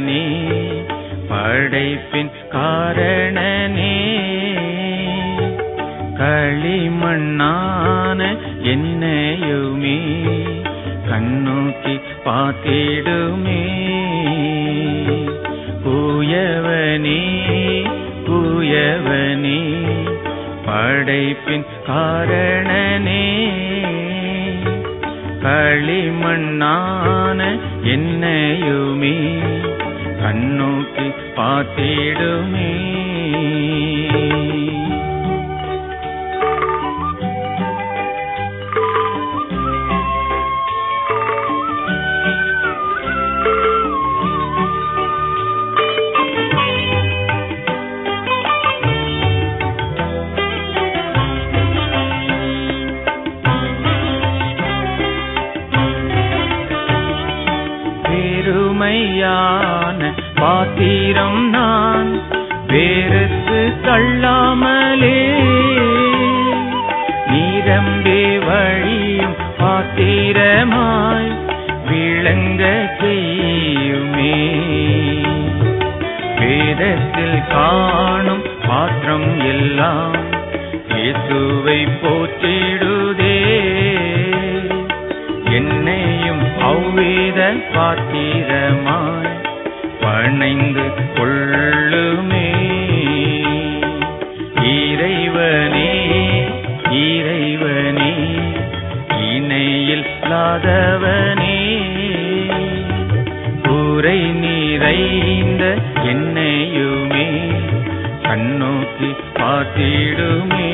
குயவனே படைப்பின் காரணனே களிமண்ணான என்னையுமே கண்ணோக்கி பார்த்திடுமே குயவனே குயவனே படைப்பின் காரணனே களிமண்ணான என்னையுமே கண்ணோக்கி பார்த்திடுமே பெருமையான பாத்திரம் நான் வேறுத்து தள்ளாமலே நீரம்பே வழியும் பாத்திரமாய் விளங்க செய்யுமே வேதத்தில் காணும் பாத்திரம் எல்லாம் இயேசுவை போற்றிடுதே என்னையும் அவ்வேத பாத்திரமாய் பணைந்து கொள்ளுமே இறைவனே இறைவனே இணையில் இல்லாதவனே குறை நிறைந்த என்னையுமே கண்ணோக்கி பார்த்திடுமே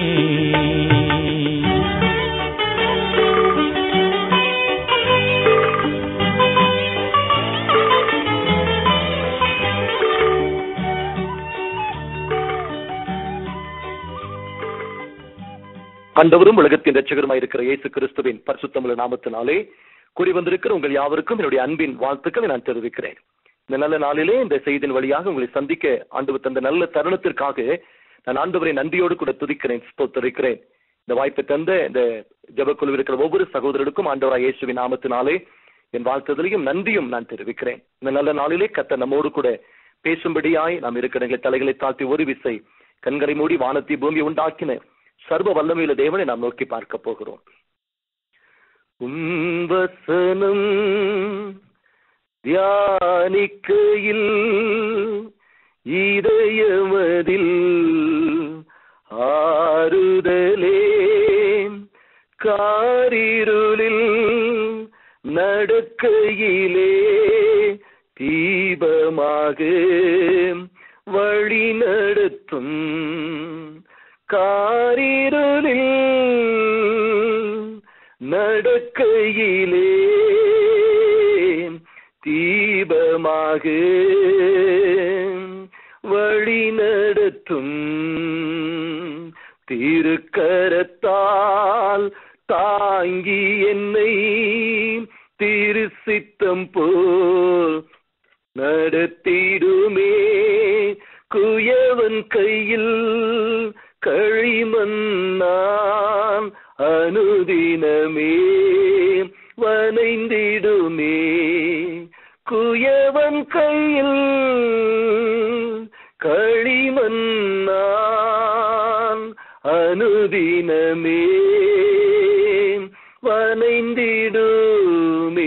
கண்டவரும் உலகத்தின் ரட்சகருமாய் இருக்கிற இயேசு கிறிஸ்துவின் பரிசுத்தமுள்ள நாமத்தினாலே கூறி வந்திருக்கிற உங்கள் யாவருக்கும் என்னுடைய அன்பின் வாழ்த்துக்களை நான் தெரிவிக்கிறேன் இந்த நல்ல நாளிலே இந்த செய்தியின் வழியாக உங்களை சந்திக்க ஆண்டவர் தந்த நல்ல தருணத்திற்காக நான் ஆண்டவரை நன்றியோடு கூட துதிக்கிறேன் ஸ்தோத்தரிக்கிறேன் இந்த வாய்ப்பை தந்த இந்த ஜெபக்குழுவில் இருக்கிற ஒவ்வொரு சகோதரருக்கும் ஆண்டவராய் இயேசுவின் நாமத்தினாலே என் வாழ்த்துதலையும் நன்றியும் நான் தெரிவிக்கிறேன் இந்த நல்ல நாளிலே கத்த நம்மோடு கூட பேசும்படியாய் நாம் இருக்கிற எங்களை தலைகளை தாழ்த்தி ஒரு விசை கண்களை மூடி வானத்தை பூமி உண்டாக்கின சர்வ வல்லமையுள்ள தேவனை நாம் நோக்கி பார்க்க போகிறோம் உன்வசனம் தியானிக்கையில் இதயமதில் ஆறுதலே காரிருளில் நடக்கையிலே தீபமாக வழி நடத்தும் காரிருளில் நடக்கையிலே தீபமாக வழி நடத்தும் திருக்கரத்தால் தாங்கி என்னை திருசித்தம் போல் நடத்திடுமே குயவன் கையில் கழிமன்னான் அனுதினமே வனைந்திடுமே குயவன் கையில் களிமன்னான் அனுதினமே வனைந்திடுமே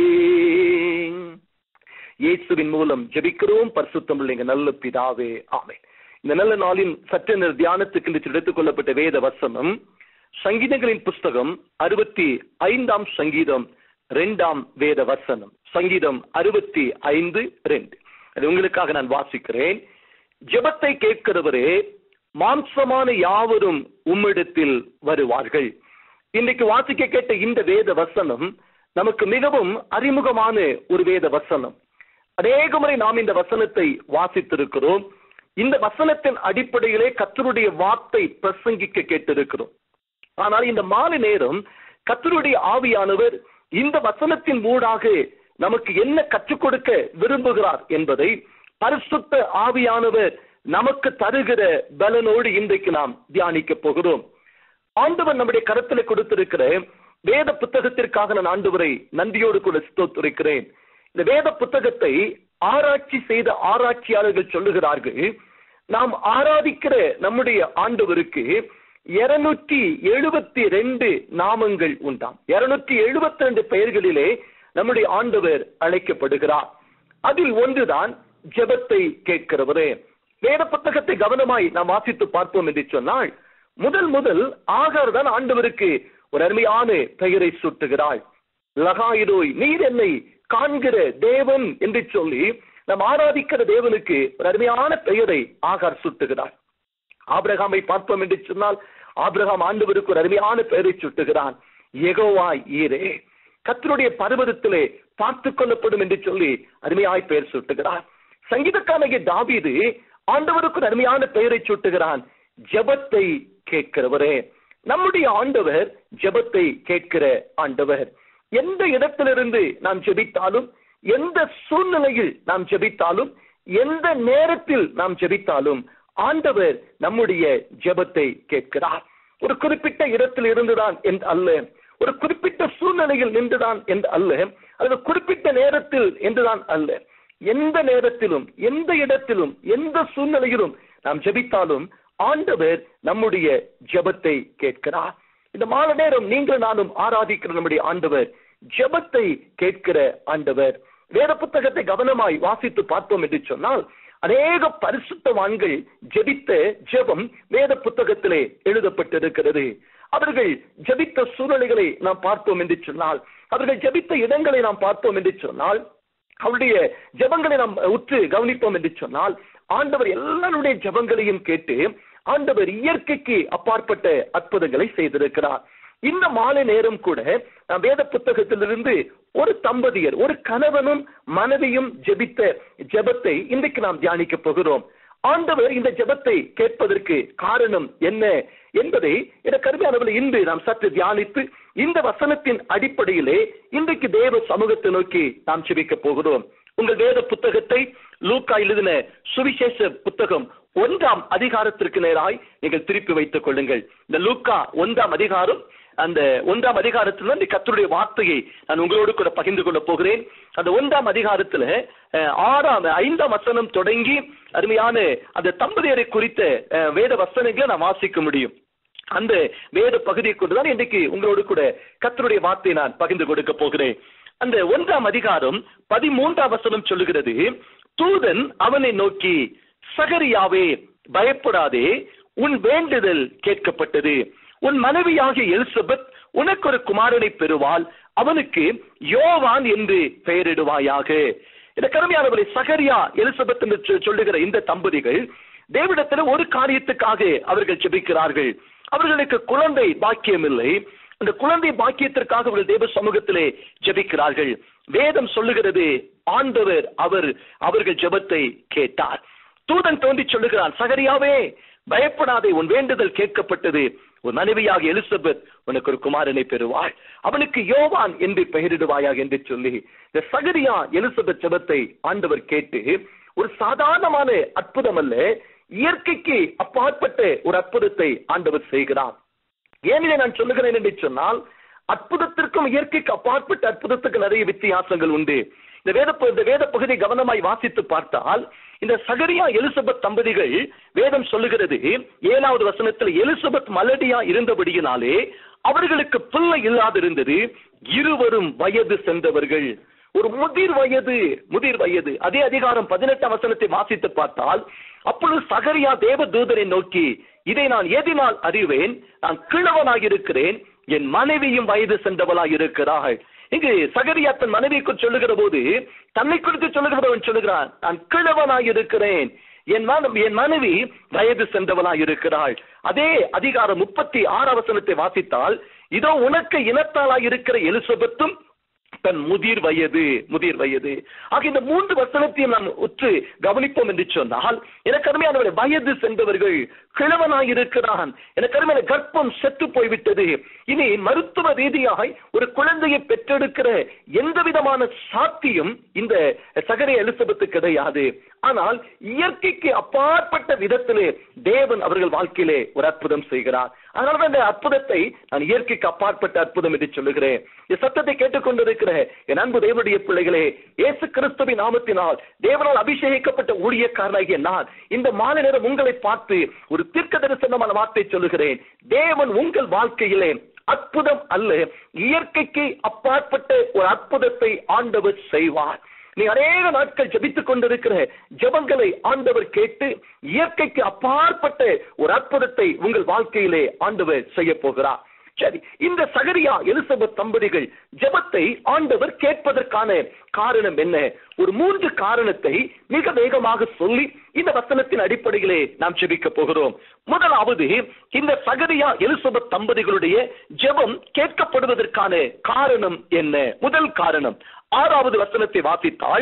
இயேசுவின் மூலம் ஜெபிக்கிறோம் பரிசுத்தம் எங்க நல்ல பிதாவே ஆமென் இந்த நல்ல நாளின் சற்று நேர தியானத்துக்கு இன்று எடுத்துக் கொள்ளப்பட்ட வேத வசனம் சங்கீதங்களின் புஸ்தகம் அறுபத்தி ஐந்தாம் சங்கீதம் ரெண்டாம் வேத வசனம் சங்கீதம் அறுபத்தி ஐந்து ரெண்டு அது உங்களுக்காக நான் வாசிக்கிறேன் ஜெபத்தை கேட்கிறவரே மாம்சமான யாவரும் உம்மிடத்தில் வருவார்கள் இன்னைக்கு வாசிக்க கேட்ட இந்த வேத வசனம் நமக்கு மிகவும் அறிமுகமான ஒரு வேத வசனம் அநேக முறை நாம் இந்த வசனத்தை வாசித்திருக்கிறோம் இந்த வசனத்தின் அடிப்படையிலே கத்தருடைய வார்த்தை பிரசங்கிக்க கேட்டிருக்கிறோம் ஆனால் இந்த மாலை நேரம் கத்தருடைய ஆவியானவர் இந்த வசனத்தின் மூடாக நமக்கு என்ன கற்றுக் கொடுக்க விரும்புகிறார் என்பதை பரிசுத்த ஆவியானவர் நமக்கு தருகிற பலனோடு இன்றைக்கு நாம் தியானிக்க போகிறோம் ஆண்டவர் நம்முடைய கருத்துல கொடுத்திருக்கிற வேத புத்தகத்திற்காக நான் ஆண்டவரை நன்றியோடு கூட ஸ்தோத்திருக்கிறேன் இந்த வேத புத்தகத்தை ஆராய்ச்சி செய்த ஆராய்ச்சியாளர்கள் சொல்லுகிறார்கள் நாம் ஆராதிக்கிற நம்முடைய ஆண்டவருக்கு இருநூற்றி எழுபத்தி ரெண்டு நாமங்கள் உண்டாம் இருநூற்றி எழுபத்தி ரெண்டு பெயர்களிலே நம்முடைய ஆண்டவர் அழைக்கப்படுகிறார் அதில் ஒன்றுதான் ஜெபத்தை கேட்கிறவரே வேத புத்தகத்தை கவனமாய் நாம் வாசித்து பார்ப்போம் என்று சொன்னால் முதல் முதல் ஆகார் தான் ஆண்டவருக்கு ஒரு அருமையான பெயரை சூட்டுகிறாள் லகாயிரோய் நீர் என்னை காண்கிற தேவன் என்று சொல்லி நாம் ஆராதிக்கிற தேவனுக்கு ஒரு அருமையான பெயரை ஆகார் சூட்டுகிறார் ஆபிரகாமை பார்ப்போம் என்று சொன்னால் ஆபிரகாம் ஆண்டவருக்கு ஒரு அருமையான பெயரை சுட்டுகிறான் எகோவாய் ஈரே கத்தருடைய பர்வதத்திலே பார்த்து கொள்ளப்படும் என்று சொல்லி அருமையாய் பெயர் சூட்டுகிறார் சங்கீதக்காரகிய தாவீது ஆண்டவருக்கு ஒரு அருமையான பெயரை சூட்டுகிறான் ஜெபத்தை கேட்கிறவரே நம்முடைய ஆண்டவர் ஜெபத்தை கேட்கிற ஆண்டவர் எந்த இடத்திலிருந்து நாம் ஜெபித்தாலும் எந்த சூழ்நிலையில் நாம் ஜெபித்தாலும் எந்த நேரத்தில் நாம் ஜெபித்தாலும் ஆண்டவர் நம்முடைய ஜெபத்தை கேட்கிறார் ஒரு குறிப்பிட்ட இடத்தில் இருந்துதான் என்று அல்ல ஒரு குறிப்பிட்ட சூழ்நிலையில் நின்றுதான் என்று அல்ல அல்லது குறிப்பிட்ட நேரத்தில் என்றுதான் அல்ல எந்த நேரத்திலும் எந்த இடத்திலும் எந்த சூழ்நிலையிலும் நாம் ஜெபித்தாலும் ஆண்டவர் நம்முடைய ஜெபத்தை கேட்கிறார் இந்த மாலை நேரம் நீங்கள் நானும் ஆராதிக்கிற நம்முடைய ஆண்டவர் ஜெபத்தை கேட்கிற ஆண்டவர் வேத புத்தகத்தை கவனமாய் வாசித்து பார்த்தோம் என்று சொன்னால் அநேக பரிசுத்தவான்கள் ஜெபித்த ஜெபம் வேத புத்தகத்திலே எழுதப்பட்டிருக்கிறது அவர்கள் ஜெபித்த சூழ்நிலைகளை நாம் பார்த்தோம் என்று சொன்னால் அவர்கள் ஜெபித்த இடங்களை நாம் பார்த்தோம் என்று சொன்னால் அவருடைய ஜெபங்களை நாம் உற்று கவனிப்போம் என்று சொன்னால் ஆண்டவர் எல்லாருடைய ஜெபங்களையும் கேட்டு ஆண்டவர் இயற்கைக்கு அப்பாற்பட்ட அற்புதங்களை செய்திருக்கிறார் இந்த மாலை நேரம் கூட நாம் வேத புத்தகத்திலிருந்து ஒரு தம்பதியர் ஒரு கணவனும் மனைவியும் ஜெபித்த ஜெபத்தை இன்றைக்கு நாம் தியானிக்க போகிறோம் ஆண்டவர் இந்த ஜெபத்தை கேட்பதற்கு காரணம் என்ன என்பதை இந்த கருமையானவர்கள் இன்று நாம் சற்று தியானித்து இந்த வசனத்தின் அடிப்படையிலே இன்றைக்கு தேவ சமூகத்தை நோக்கி நாம் ஜெபிக்க போகிறோம் உங்கள் வேத புத்தகத்தை லூக்கா எழுதின சுவிசேஷ புத்தகம் ஒன்றாம் அதிகாரத்திற்கு நேராய் நீங்கள் திருப்பி வைத்துக் கொள்ளுங்கள் இந்த லூக்கா ஒன்றாம் அதிகாரம் அந்த ஒன்றாம் அதிகாரத்துல இந்த கத்தருடைய வார்த்தையை நான் உங்களோடு கூட பகிர்ந்து கொள்ள போகிறேன் அந்த ஒன்றாம் அதிகாரத்துல அஹ், ஆறாம் ஐந்தாம் வசனம் தொடங்கி அருமையான அந்த தம்பதியரை குறித்த அஹ், வேத வசனங்களை நான் வாசிக்க முடியும் அந்த வேத பகுதியை கொண்டுதான் இன்றைக்கு உங்களோடு கூட கத்தருடைய வார்த்தையை நான் பகிர்ந்து கொடுக்க போகிறேன் அந்த ஒன்றாம் அதிகாரம் பதிமூன்றாம் வசனம் சொல்லுகிறது தூதன் அவனை நோக்கி சகரியாவே பயப்படாதே உன் வேண்டுதல் கேட்கப்பட்டது உன் மனைவியாகிய எலிசபெத் உனக்கு ஒரு குமாரனை பெறுவாள் அவனுக்கு யோவான் என்று பெயரிடுவாயாக இந்த கருமையானவரை சகரியா எலிசபெத் என்று சொ- சொல்லுகிற இந்த தம்பதிகள் தேவிடத்தில் ஒரு காரியத்துக்காக அவர்கள் ஜெபிக்கிறார்கள் அவர்களுக்கு குழந்தை பாக்கியம் இல்லை அந்த குழந்தை பாக்கியத்திற்காக அவர்கள் தேவ சமூகத்திலே ஜெபிக்கிறார்கள் வேதம் சொல்லுகிறது ஆண்டவர் அவர் அவர்கள் ஜெபத்தை கேட்டார் தூதன் தோன்றி சொல்லுகிறான் சகரியாவே பயப்படாதே உன் வேண்டுதல் கேட்கப்பட்டது உன் மனைவியாக எலிசபெத் உனக்கு ஒரு குமாரனை பெறுவாள் அவனுக்கு யோவான் என்று பெயரிடுவாயாக என்று சொல்லி இந்த சகரியா எலிசபெத் ஜெபத்தை ஆண்டவர் கேட்டு ஒரு சாதாரணமான அற்புதம் அல்ல இயற்கைக்கு அப்பாற்பட்ட ஒரு அற்புதத்தை ஆண்டவர் செய்கிறார் ஏன் இதை நான் சொல்லுகிறேன் என்று சொன்னால் அற்புதத்திற்கும் இயற்கைக்கு அப்பாற்பட்ட அற்புதத்துக்கு நிறைய வித்தியாசங்கள் உண்டு இந்த வேத ப- இந்த வேத பகுதியை கவனமாய் வாசித்து பார்த்தால் இந்த சகரியா எலிசபெத் தம்பதிகள் வேதம் சொல்லுகிறது ஏழாவது வசனத்தில் எலிசபெத் மலடியா இருந்தபடியினாலே அவர்களுக்கு பிள்ளை இல்லாதிருந்தது இருவரும் வயது சென்றவர்கள் ஒரு முதிர் வயது முதிர் வயது அதே அதிகாரம் பதினெட்டாம் வசனத்தை வாசித்து பார்த்தால் அப்பொழுது சகரியா தேவ தூதரை நோக்கி இதை நான் எதினால் அறிவேன் நான் கிழவனாக இருக்கிறேன் என் மனைவியும் வயது சென்றவளாக இருக்கிறாள் இங்கு சகரியா தன் மனைவியை குறித்து சொல்லுகிற போது தன்னை குறித்து சொல்லுகிறவன் சொல்லுகிறான் நான் கிழவனாக இருக்கிறேன் என் மன என் மனைவி வயது சென்றவளாக இருக்கிறாள் அதே அதிகாரம் முப்பத்தி ஆறாம் வசனத்தை வாசித்தால் இதோ உனக்கு இனத்தாளாக இருக்கிற எலிசபெத்தும் தன் முதிர் வயது முதிர் வயது ஆக இந்த மூன்று வசனத்தையும் நாம் உற்று கவனிப்போம் என்று சொன்னால் எனக்கு அருமையானவரை வயது சென்றவர்கள் கிழவனாய் இருக்கிறான் எனக்கு அருமையான கர்ப்பம் செத்து போய்விட்டது இனி மருத்துவ ரீதியாய் ஒரு குழந்தையை பெற்றெடுக்கிற எந்த விதமான சாத்தியம் இந்த சகரிய எலிசபெத்து கிடையாது ஆனால் இயற்கைக்கு அப்பாற்பட்ட விதத்திலே தேவன் அவர்கள் வாழ்க்கையிலே ஒரு அற்புதம் செய்கிறார் அதனால இந்த அற்புதத்தை நான் இயற்கைக்கு அப்பாற்பட்ட அற்புதம் என்று சொல்லுகிறேன் இந்த சத்தத்தை கேட்டுக்கொண்டிருக்கிற கொண்டிருக்கிற என் அன்பு தேவனுடைய பிள்ளைகளே இயேசு கிறிஸ்துவின் நாமத்தினால் தேவனால் அபிஷேகிக்கப்பட்ட ஊழியக்காரனாகிய நான் இந்த மாலை நேரம் உங்களை பார்த்து ஒரு தீர்க்க தரிசனமான வார்த்தை சொல்லுகிறேன் தேவன் உங்கள் வாழ்க்கையிலே அற்புதம் அல்ல இயற்கைக்கு அப்பாற்பட்ட ஒரு அற்புதத்தை ஆண்டவர் செய்வார் நீ அநேக நாட்கள் ஜெபித்துக் கொண்டிருக்கிற ஜெபங்களை ஆண்டவர் கேட்டு இயற்கைக்கு அப்பாற்பட்ட ஒரு அற்புதத்தை உங்கள் வாழ்க்கையிலே ஆண்டவர் செய்ய போகிறார் சரி இந்த சகரியா எலிசபெத் தம்பதிகள் ஜெபத்தை ஆண்டவர் கேட்பதற்கான காரணம் என்ன ஒரு மூன்று காரணத்தை மிக வேகமாக சொல்லி இந்த வசனத்தின் அடிப்படையிலே நாம் ஜெபிக்க போகிறோம் முதலாவது இந்த சகரியா எலிசபெத் தம்பதிகளுடைய ஜெபம் கேட்கப்படுவதற்கான காரணம் என்ன முதல் காரணம் ஆறாவது வசனத்தை வாசித்தால்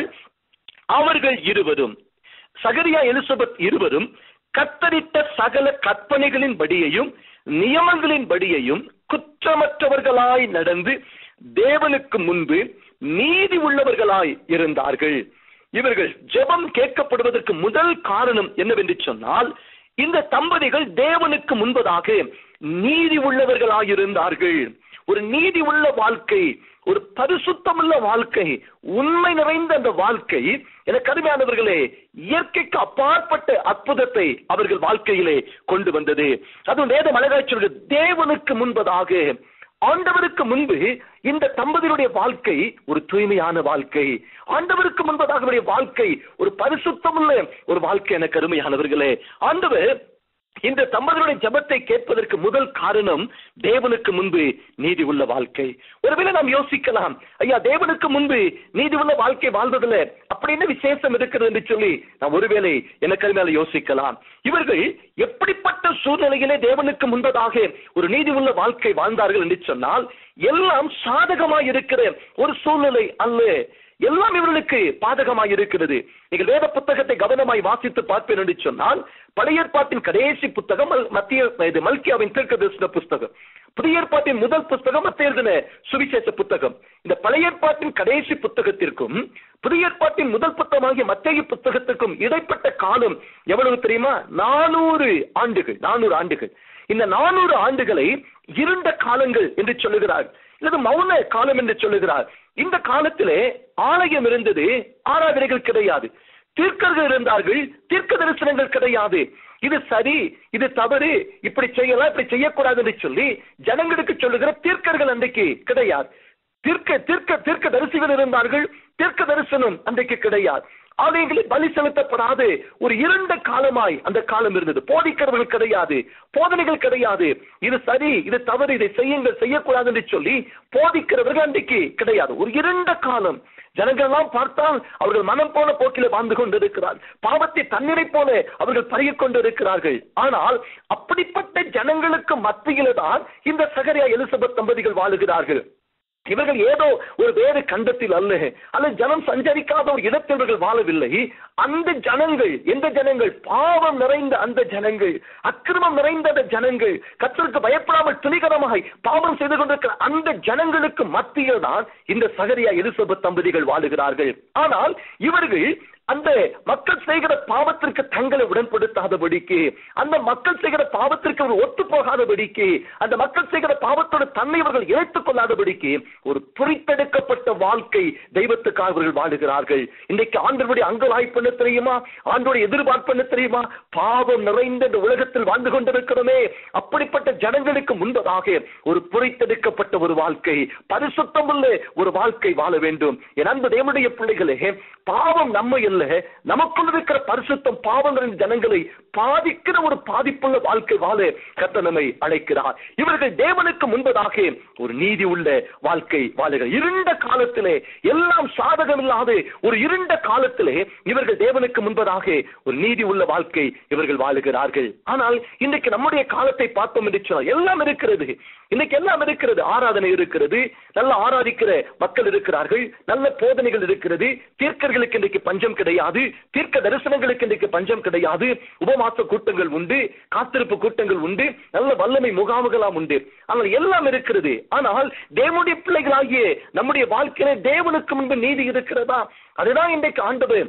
அவர்கள் இருவரும் சகரியா எலிசபெத் இருவரும் கத்தரித்த சகல கற்பனைகளின் படியையும் நியமங்களின் படியையும் குற்றமற்றவர்களாய் நடந்து தேவனுக்கு முன்பு நீதி உள்ளவர்களாய் இருந்தார்கள் இவர்கள் ஜெபம் கேட்கப்படுவதற்கு முதல் காரணம் என்னவென்று சொன்னால் இந்த தம்பதிகள் தேவனுக்கு முன்பதாக நீதி உள்ளவர்களாயிருந்தார்கள் ஒரு நீதி உள்ள வாழ்க்கை ஒரு பரிசுத்தமுள்ள வாழ்க்கை உண்மை நிறைந்த அந்த வாழ்க்கை எனக்கு அருமையானவர்களே இயற்கைக்கு அப்பாற்பட்ட அற்புதத்தை அவர்கள் வாழ்க்கையிலே கொண்டு வந்தது அதுவும் வேத அழகாய் சொல்கிறது தேவனுக்கு முன்பதாக ஆண்டவருக்கு முன்பு இந்த தம்பதியுடைய வாழ்க்கை ஒரு தூய்மையான வாழ்க்கை ஆண்டவருக்கு முன்பதாக அவருடைய வாழ்க்கை ஒரு பரிசுத்தமுள்ள ஒரு வாழ்க்கை எனக்கு அருமையானவர்களே ஆண்டவர் இந்த தம்பதியுடைய ஜபத்தை கேட்பதற்கு முதல் காரணம் தேவனுக்கு முன்பு நீதி உள்ள வாழ்க்கை ஒருவேளை நாம் யோசிக்கலாம் ஐயா தேவனுக்கு முன்பு நீதி உள்ள வாழ்க்கை வாழ்வதில் அப்படி என்ன விசேஷம் இருக்கிறது என்று சொல்லி நாம் ஒருவேளை எனக்கு மேல யோசிக்கலாம் இவர்கள் எப்படிப்பட்ட சூழ்நிலையிலே தேவனுக்கு முன்பதாக ஒரு நீதி உள்ள வாழ்க்கை வாழ்ந்தார்கள் என்று சொன்னால் எல்லாம் சாதகமாய் இருக்கிற ஒரு சூழ்நிலை அல்ல எல்லாம் இவர்களுக்கு பாதகமாய் இருக்கிறது நீங்கள் வேத புத்தகத்தை கவனமாய் வாசித்து பார்ப்பேன் என்று சொன்னால் பழைய ஏற்பாட்டின் கடைசி புத்தகம் மல்- மத்திய இது மல்கியாவின் தீர்க்க தரிசன புஸ்தகம் புதிய ஏற்பாட்டின் முதல் புஸ்தகம் மத்திய எழுதின சுவிசேஷ புத்தகம் இந்த பழைய ஏற்பாட்டின் கடைசி புத்தகத்திற்கும் புதிய ஏற்பாட்டின் முதல் புத்தகமாகிய மத்திய புத்தகத்திற்கும் இடைப்பட்ட காலம் எவ்வளவு தெரியுமா நானூறு ஆண்டுகள் நானூறு ஆண்டுகள் இந்த நானூறு ஆண்டுகளை இருண்ட காலங்கள் என்று சொல்லுகிறார் இது மௌன காலம் என்று சொல்லுகிறார் இந்த காலத்திலே ஆலயம் இருந்தது ஆராதனைகள் கிடையாது தீர்க்கர்கள் இருந்தார்கள் தீர்க்க தரிசனங்கள் கிடையாது இது சரி இது தவறு இப்படி செய்யலாம் இப்படி செய்யக்கூடாது என்று சொல்லி ஜனங்களுக்கு சொல்லுகிற தீர்க்கர்கள் அன்றைக்கு கிடையாது தீர்க்க தீர்க்க தீர்க்க தரிசிகள் இருந்தார்கள் தீர்க்க தரிசனம் அன்றைக்கு கிடையாது ஆலயங்களில் பலி செலுத்தப்படாது ஒரு இருண்ட காலமாய் அந்த காலம் இருந்தது போதிக்கிறவர்கள் கிடையாது போதனைகள் கிடையாது இது சரி இது தவறு இதை செய்யுங்கள் செய்யக்கூடாது என்று சொல்லி போதிக்கிறவர்கள் அன்றைக்கு கிடையாது ஒரு இருண்ட காலம் ஜனங்கள் எல்லாம் பார்த்தால் அவர்கள் மனம் போன போக்கில வாழ்ந்து கொண்டிருக்கிறார் பாவத்தை தண்ணீரை போல அவர்கள் பருகிக் கொண்டிருக்கிறார்கள் ஆனால் அப்படிப்பட்ட ஜனங்களுக்கு மத்தியில தான் இந்த சகரியா எலிசபெத் தம்பதிகள் வாழுகிறார்கள் இவர்கள் ஏதோ ஒரு வேறு கண்டத்தில் அல்ல அல்லது ஜனம் சஞ்சரிக்காத ஒரு இடத்தில் இவர்கள் வாழவில்லை அந்த ஜனங்கள் எந்த ஜனங்கள் பாவம் நிறைந்த அந்த ஜனங்கள் அக்கிரமம் நிறைந்த அந்த ஜனங்கள் கத்தருக்கு பயப்படாமல் துணிகரமாய் பாவம் செய்து கொண்டிருக்கிற அந்த ஜனங்களுக்கு மத்தியில் தான் இந்த சகரியா எலிசபெத் தம்பதிகள் வாழுகிறார்கள் ஆனால் இவர்கள் அந்த மக்கள் செய்கிற பாவத்திற்கு தங்களை உடன்படுத்தாதபடிக்கு அந்த மக்கள் செய்கிற பாவத்திற்கு அவர் ஒத்து போகாதபடிக்கு அந்த மக்கள் செய்கிற பாவத்தோடு தன்னை இவர்கள் இழைத்துக் கொள்ளாதபடிக்கு ஒரு புரித்தெடுக்கப்பட்ட வாழ்க்கை தெய்வத்துக்காக இவர்கள் வாழுகிறார்கள் இன்றைக்கு ஆண்டவருடைய அங்கலாய்ப்பு என்ன தெரியுமா ஆண்டோடைய எதிர்பார்ப்பு என்ன தெரியுமா பாவம் நிறைந்த இந்த உலகத்தில் வாழ்ந்து கொண்டிருக்கிறோமே அப்படிப்பட்ட ஜனங்களுக்கு முன்பதாக ஒரு புரித்தெடுக்கப்பட்ட ஒரு வாழ்க்கை பரிசுத்தம் உள்ள ஒரு வாழ்க்கை வாழ வேண்டும் என் அன்பு தேவனுடைய பிள்ளைகளே பாவம் நம்ம இல்ல நமக்குள் இருக்கிற பரிசுத்தம் பாவம் நிறைந்த ஜனங்களை பாதிக்கிற ஒரு பாதிப்புள்ள வாழ்க்கை வாழ கத்த நம்மை அழைக்கிறார் இவர்கள் தேவனுக்கு முன்பதாக ஒரு நீதி உள்ள வாழ்க்கை வாழுகிறார் இருண்ட காலத்திலே எல்லாம் சாதகம் இல்லாத ஒரு இருண்ட காலத்திலே இவர்கள் தேவனுக்கு முன்பதாக ஒரு நீதி உள்ள வாழ்க்கை இவர்கள் வாழுகிறார்கள் ஆனால் இன்றைக்கு நம்முடைய காலத்தை பார்த்தோம் என்று சொன்னால் எல்லாம் இருக்கிறது இன்னைக்கு எல்லாம் இருக்கிறது ஆராதனை இருக்கிறது நல்ல ஆராதிக்கிற மக்கள் இருக்கிறார்கள் நல்ல போதனைகள் இருக்கிறது தீர்க்கர்களுக்கு இன்றைக்கு பஞ்சம் கிடையாது தீர்க்க தரிசனங்களுக்கு இன்றைக்கு பஞ்சம் கிடையாது உபவாச கூட்டங்கள் உண்டு காத்திருப்பு கூட்டங்கள் உண்டு நல்ல வல்லமை முகாமுகளாம் உண்டு ஆனால் எல்லாம் இருக்கிறது ஆனால் தேவனுடைய பிள்ளைகளாகிய நம்முடைய வாழ்க்கையில தேவனுக்கு முன்பு நீதி இருக்கிறதா அதுதான் இன்றைக்கு ஆண்டவர்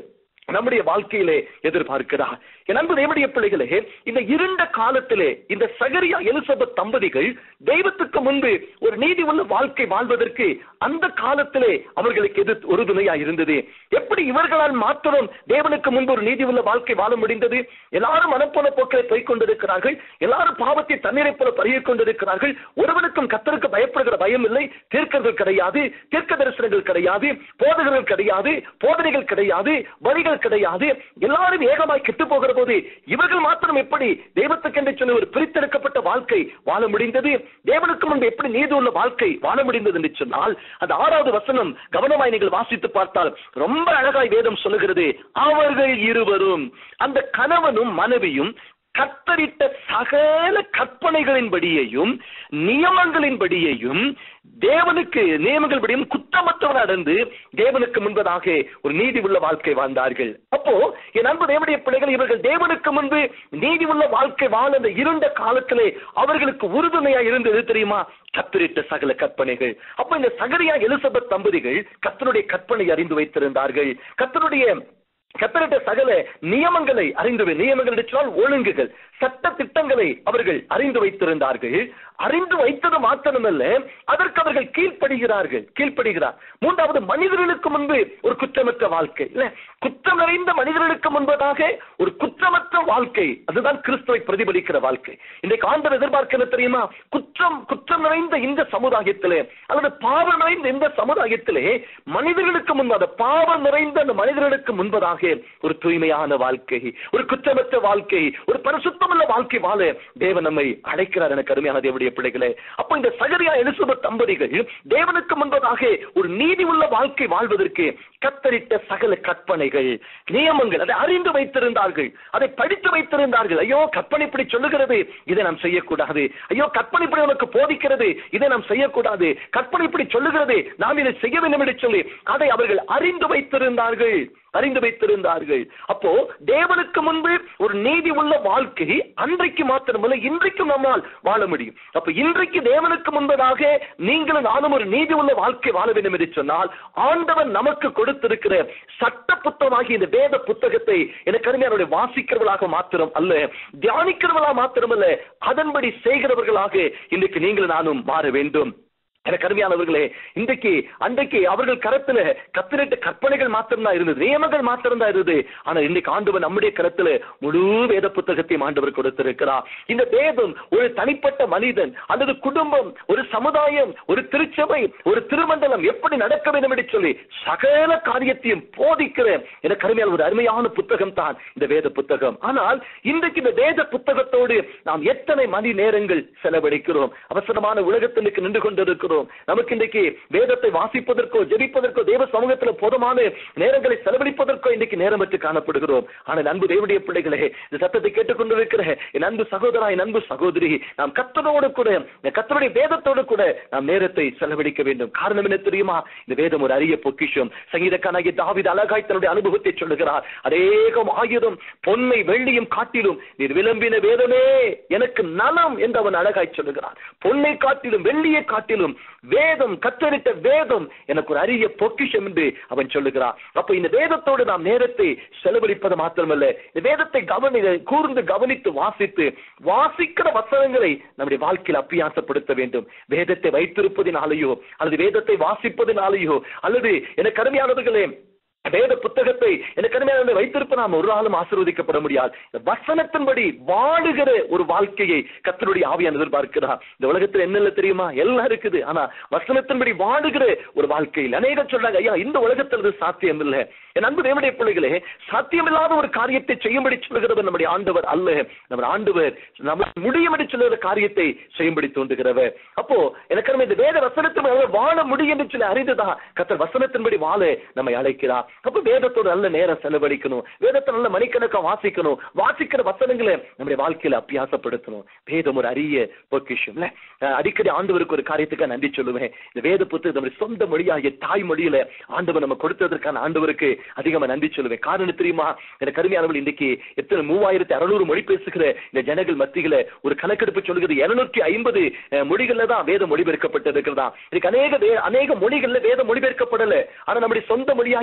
நம்முடைய வாழ்க்கையிலே எதிர்பார்க்கிறார் என் அன்பு தேவனுடைய பிள்ளைகளே இந்த இருண்ட காலத்திலே இந்த சகரியா எலிசபெத் தம்பதிகள் தெய்வத்துக்கு முன்பு ஒரு நீதி உள்ள வாழ்க்கை வாழ்வதற்கு அந்த காலத்திலே அவர்களுக்கு எது உறுதுணையா இருந்தது எப்படி இவர்களால் மாத்திரம் தேவனுக்கு முன்பு ஒரு நீதி உள்ள வாழ்க்கை வாழ முடிந்தது எல்லாரும் மனப்போன போக்களை போய்க் கொண்டிருக்கிறார்கள் எல்லாரும் பாவத்தை தண்ணீரை போல பருகிக் கொண்டிருக்கிறார்கள் ஒருவனுக்கும் கத்தருக்கு பயப்படுகிற பயம் இல்லை தீர்க்கர்கள் கிடையாது தீர்க்க தரிசனங்கள் கிடையாது போதகர்கள் கிடையாது போதனைகள் கிடையாது வரிகள் கிடையாது எல்லாரும் ஏகமாய் கெட்டு போகிற போது இவர்கள் மாத்திரம் எப்படி தெய்வத்துக்கென்று சொல்லி ஒரு பிரித்தெடுக்கப்பட்ட வாழ்க்கை வாழ முடிந்தது தேவனுக்கு முன்பு எப்படி நீதி உள்ள வாழ்க்கை வாழ முடிந்தது என்று சொன்னால் அந்த ஆறாவது வசனம் கவனமாய் நீங்கள் வாசித்து பார்த்தால் ரொம்ப அழகாய் வேதம் சொல்லுகிறது அவர்கள் இருவரும் அந்த கணவனும் மனைவியும் கத்தரிட்ட சகல கற்பனைகளின்படியையும் நியமங்களின்படியையும் தேவனுக்கு நியமங்கள்படியும் குற்றமற்றவன் நடந்து தேவனுக்கு முன்பதாக ஒரு நீதி உள்ள வாழ்க்கை வாழ்ந்தார்கள் அப்போ என் அன்பு தேவனுடைய பிள்ளைகள் இவர்கள் தேவனுக்கு முன்பு நீதி உள்ள வாழ்க்கை வாழ அந்த இருண்ட காலத்திலே அவர்களுக்கு உறுதுணையா இருந்தது தெரியுமா கத்தரிட்ட சகல கற்பனைகள் அப்ப இந்த சகரியா எலிசபெத் தம்பதிகள் கத்தனுடைய கற்பனை அறிந்து வைத்திருந்தார்கள் கத்தனுடைய கத்தரிட்ட சகல நியமங்களை அறிந்து வை- நியமங்கள் என்று சொன்னால் ஒழுங்குகள் சட்ட திட்டங்களை அவர்கள் அறிந்து வைத்திருந்தார்கள் அறிந்து வைத்தது மாத்திரமல்ல அதற்கு அவர்கள் கீழ்ப்படுகிறார்கள் கீழ்ப்படுகிறார் மூன்றாவது மனிதர்களுக்கு முன்பு ஒரு குற்றமற்ற வாழ்க்கை இல்ல குற்றம் நிறைந்த மனிதர்களுக்கு முன்பதாக ஒரு குற்றமற்ற வாழ்க்கை அதுதான் கிறிஸ்துவை பிரதிபலிக்கிற வாழ்க்கை இன்றைக்கு ஆண்டவர் எதிர்பார்க்கிறது தெரியுமா குற்றம் குற்றம் நிறைந்த இந்த சமுதாயத்திலே அல்லது பாவம் நிறைந்த இந்த சமுதாயத்திலே மனிதர்களுக்கு முன்பாக பாவம் நிறைந்த அந்த மனிதர்களுக்கு முன்பதாக ஒரு தூய்மையான வாழ்க்கை ஒரு குற்றமற்ற வாழ்க்கை ஒரு பரிசுத்தமுள்ள வாழ்க்கை வாழ தேவன் நம்மை அழைக்கிறார் என கருமையான தேவனுடைய பிள்ளைகளே அப்ப இந்த சகரியா எலிசபெத் தம்பதிகள் தேவனுக்கு முன்பதாக ஒரு நீதி உள்ள வாழ்க்கை வாழ்வதற்கு கத்தரிட்ட சகல கற்பனைகள் நியமங்கள் அதை அறிந்து வைத்திருந்தார்கள் அதை படித்து வைத்திருந்தார்கள் ஐயோ கற்பனை இப்படி சொல்லுகிறது இதை நாம் செய்யக்கூடாது ஐயோ கற்பனை இப்படி நமக்கு போதிக்கிறது இதை நாம் செய்யக்கூடாது கற்பனை இப்படி சொல்லுகிறது நாம் இதை செய்ய வேண்டும் என்று சொல்லி அதை அவர்கள் அறிந்து வைத்திருந்தார்கள் அறிந்து வைத்திருந்தார்கள் அப்போ தேவனுக்கு முன்பு ஒரு நீதி உள்ள வாழ்க்கை அன்றைக்கு மாத்திரமல்ல இன்றைக்கும் நம்மால் வாழ முடியும் அப்ப இன்றைக்கு தேவனுக்கு முன்பதாக நீங்களும் நானும் ஒரு நீதி உள்ள வாழ்க்கை வாழ வேண்டும் என்று சொன்னால் ஆண்டவன் நமக்கு கொடுத்திருக்கிற சட்ட புத்தகமாகிய இந்த வேத புத்தகத்தை எனக்கு அருமையானுடைய வாசிக்கிறவர்களாக மாத்திரம் அல்ல தியானிக்கிறவர்களாக மாத்திரமல்ல அதன்படி செய்கிறவர்களாக இன்றைக்கு நீங்களும் நானும் மாற வேண்டும் எனக்கு அருமையானவர்களே இன்றைக்கு அன்றைக்கு அவர்கள் கரத்துல கத்திரிட்ட கற்பனைகள் மாத்திரம்தான் இருந்தது நியமங்கள் மாத்திரம்தான் இருந்தது ஆனா இன்னைக்கு ஆண்டவர் நம்முடைய கரத்துல முழு வேத புத்தகத்தையும் ஆண்டவர் கொடுத்திருக்கிறார் இந்த வேதம் ஒரு தனிப்பட்ட மனிதன் அல்லது குடும்பம் ஒரு சமுதாயம் ஒரு திருச்சபை ஒரு திருமண்டலம் எப்படி நடக்க வேண்டும் என்று சொல்லி சகல காரியத்தையும் போதிக்கிற எனக்கு அருமையான ஒரு அருமையான புத்தகம் தான் இந்த வேத புத்தகம் ஆனால் இன்றைக்கு இந்த வேத புத்தகத்தோடு நாம் எத்தனை மணி நேரங்கள் செலவழிக்கிறோம் அவசரமான உலகத்திற்கு நின்று கொண்டிருக்கிறோம் நமக்கு இன்றைக்கு வேதத்தை வாசிப்பதற்கோ ஜெபிப்பதற்கோ தேவ சமூகத்தில் போதுமான நேரங்களை செலவழிப்பதற்கோ இன்றைக்கு நேரமற்று காணப்படுகிறோம் ஆனால் அன்பு தேவனுடைய பிள்ளைகளே இந்த சத்தத்தை கேட்டுக்கொண்டிருக்கிற என் அன்பு சகோதரா என் அன்பு சகோதரி நாம் கத்தரோடு கூட இந்த கத்தருடைய வேதத்தோடு கூட நாம் நேரத்தை செலவழிக்க வேண்டும் காரணம் என்ன தெரியுமா இந்த வேதம் ஒரு அரிய பொக்கிஷம் சங்கீதக்கானாகிய தாவித அழகாய் தன்னுடைய அனுபவத்தை சொல்லுகிறார் அநேகம் ஆயுதம் பொன்னை வெள்ளியும் காட்டிலும் நீர் விளம்பின வேதமே எனக்கு நலம் என்று அவன் அழகாய் சொல்லுகிறார் பொன்னை காட்டிலும் வெள்ளியை காட்டிலும் வேதம் கத்தரித்த வேதம் எனக்கு ஒரு அரிய பொக்கிஷம் என்று அவன் சொல்லுகிறான் அப்ப இந்த வேதத்தோடு நாம் நேரத்தை செலவழிப்பது மாத்திரமல்ல இந்த வேதத்தை கவனி கூர்ந்து கவனித்து வாசித்து வாசிக்கிற வசனங்களை நம்முடைய வாழ்க்கையில் அப்பியாசப்படுத்த வேண்டும் வேதத்தை வைத்திருப்பதினாலேயோ அல்லது வேதத்தை வாசிப்பதினாலேயோ அல்லது எனக்கு கடுமையானவர்களே வேத புத்தகத்தை எனக்கு கடுமையாக வைத்திருப்ப நாம் ஒரு நாளும் ஆசீர்வதிக்கப்பட முடியாது இந்த வசனத்தின்படி வாழுகிற ஒரு வாழ்க்கையை கத்தருடைய ஆவியான் எதிர்பார்க்கிறார் இந்த உலகத்தில் என்ன தெரியுமா எல்லாம் இருக்குது ஆனா வசனத்தின்படி வாழுகிற ஒரு வாழ்க்கையில் அநேக சொல்றாங்க ஐயா இந்த உலகத்தில் இது சாத்தியம் இல்லை என் அன்பு தேவடைய பிள்ளைகளே சாத்தியமில்லாத ஒரு காரியத்தை செய்யும்படி சொல்லுகிறவர் நம்முடைய ஆண்டவர் அல்ல நம்ம ஆண்டவர் நம்ம முடியும் என்று சொல்லுகிற காரியத்தை செய்யும்படி தோன்றுகிறவர் அப்போ எனக்கு இந்த வேத வசனத்தின் வாழ முடியும் என்று சொல்லி அறிந்துதான் கத்தர் வசனத்தின்படி வாழ நம்மை அழைக்கிறார் அப்ப வேதத்தோட நல்ல நேரம் செலவழிக்கணும் வேதத்தை நல்ல மணிக்கணக்கா வாசிக்கணும் வாசிக்கிற வசனங்களை நம்முடைய வாழ்க்கையில அபியாசப்படுத்தணும் வேதம் ஒரு அரிய பொக்கிஷம் இல்ல அஹ் அடிக்கடி ஆண்டவருக்கு ஒரு காரியத்துக்கு நன்றி சொல்லுவேன் இந்த வேத புத்தகம் நம்முடைய சொந்த மொழியாகிய தாய் மொழியில ஆண்டவர் நம்ம கொடுத்ததற்கான ஆண்டவருக்கு அதிகமா நன்றி சொல்லுவேன் காரணம் தெரியுமா எனக்கு கருமையானவர்கள் இன்னைக்கு எத்தனை மூவாயிரத்தி அறுநூறு மொழி பேசுகிற இந்த ஜனங்கள் மத்தியில ஒரு கணக்கெடுப்பு சொல்லுகிறது இருநூற்றி ஐம்பது மொழிகள்ல தான் வேதம் மொழிபெயர்க்கப்பட்டிருக்கிறதா இன்னைக்கு அநேக வே- அநேக மொழிகள்ல வேதம் மொழிபெயர்க்கப்படல ஆனா நம்முடைய சொந்த மொழியாகிய தாய்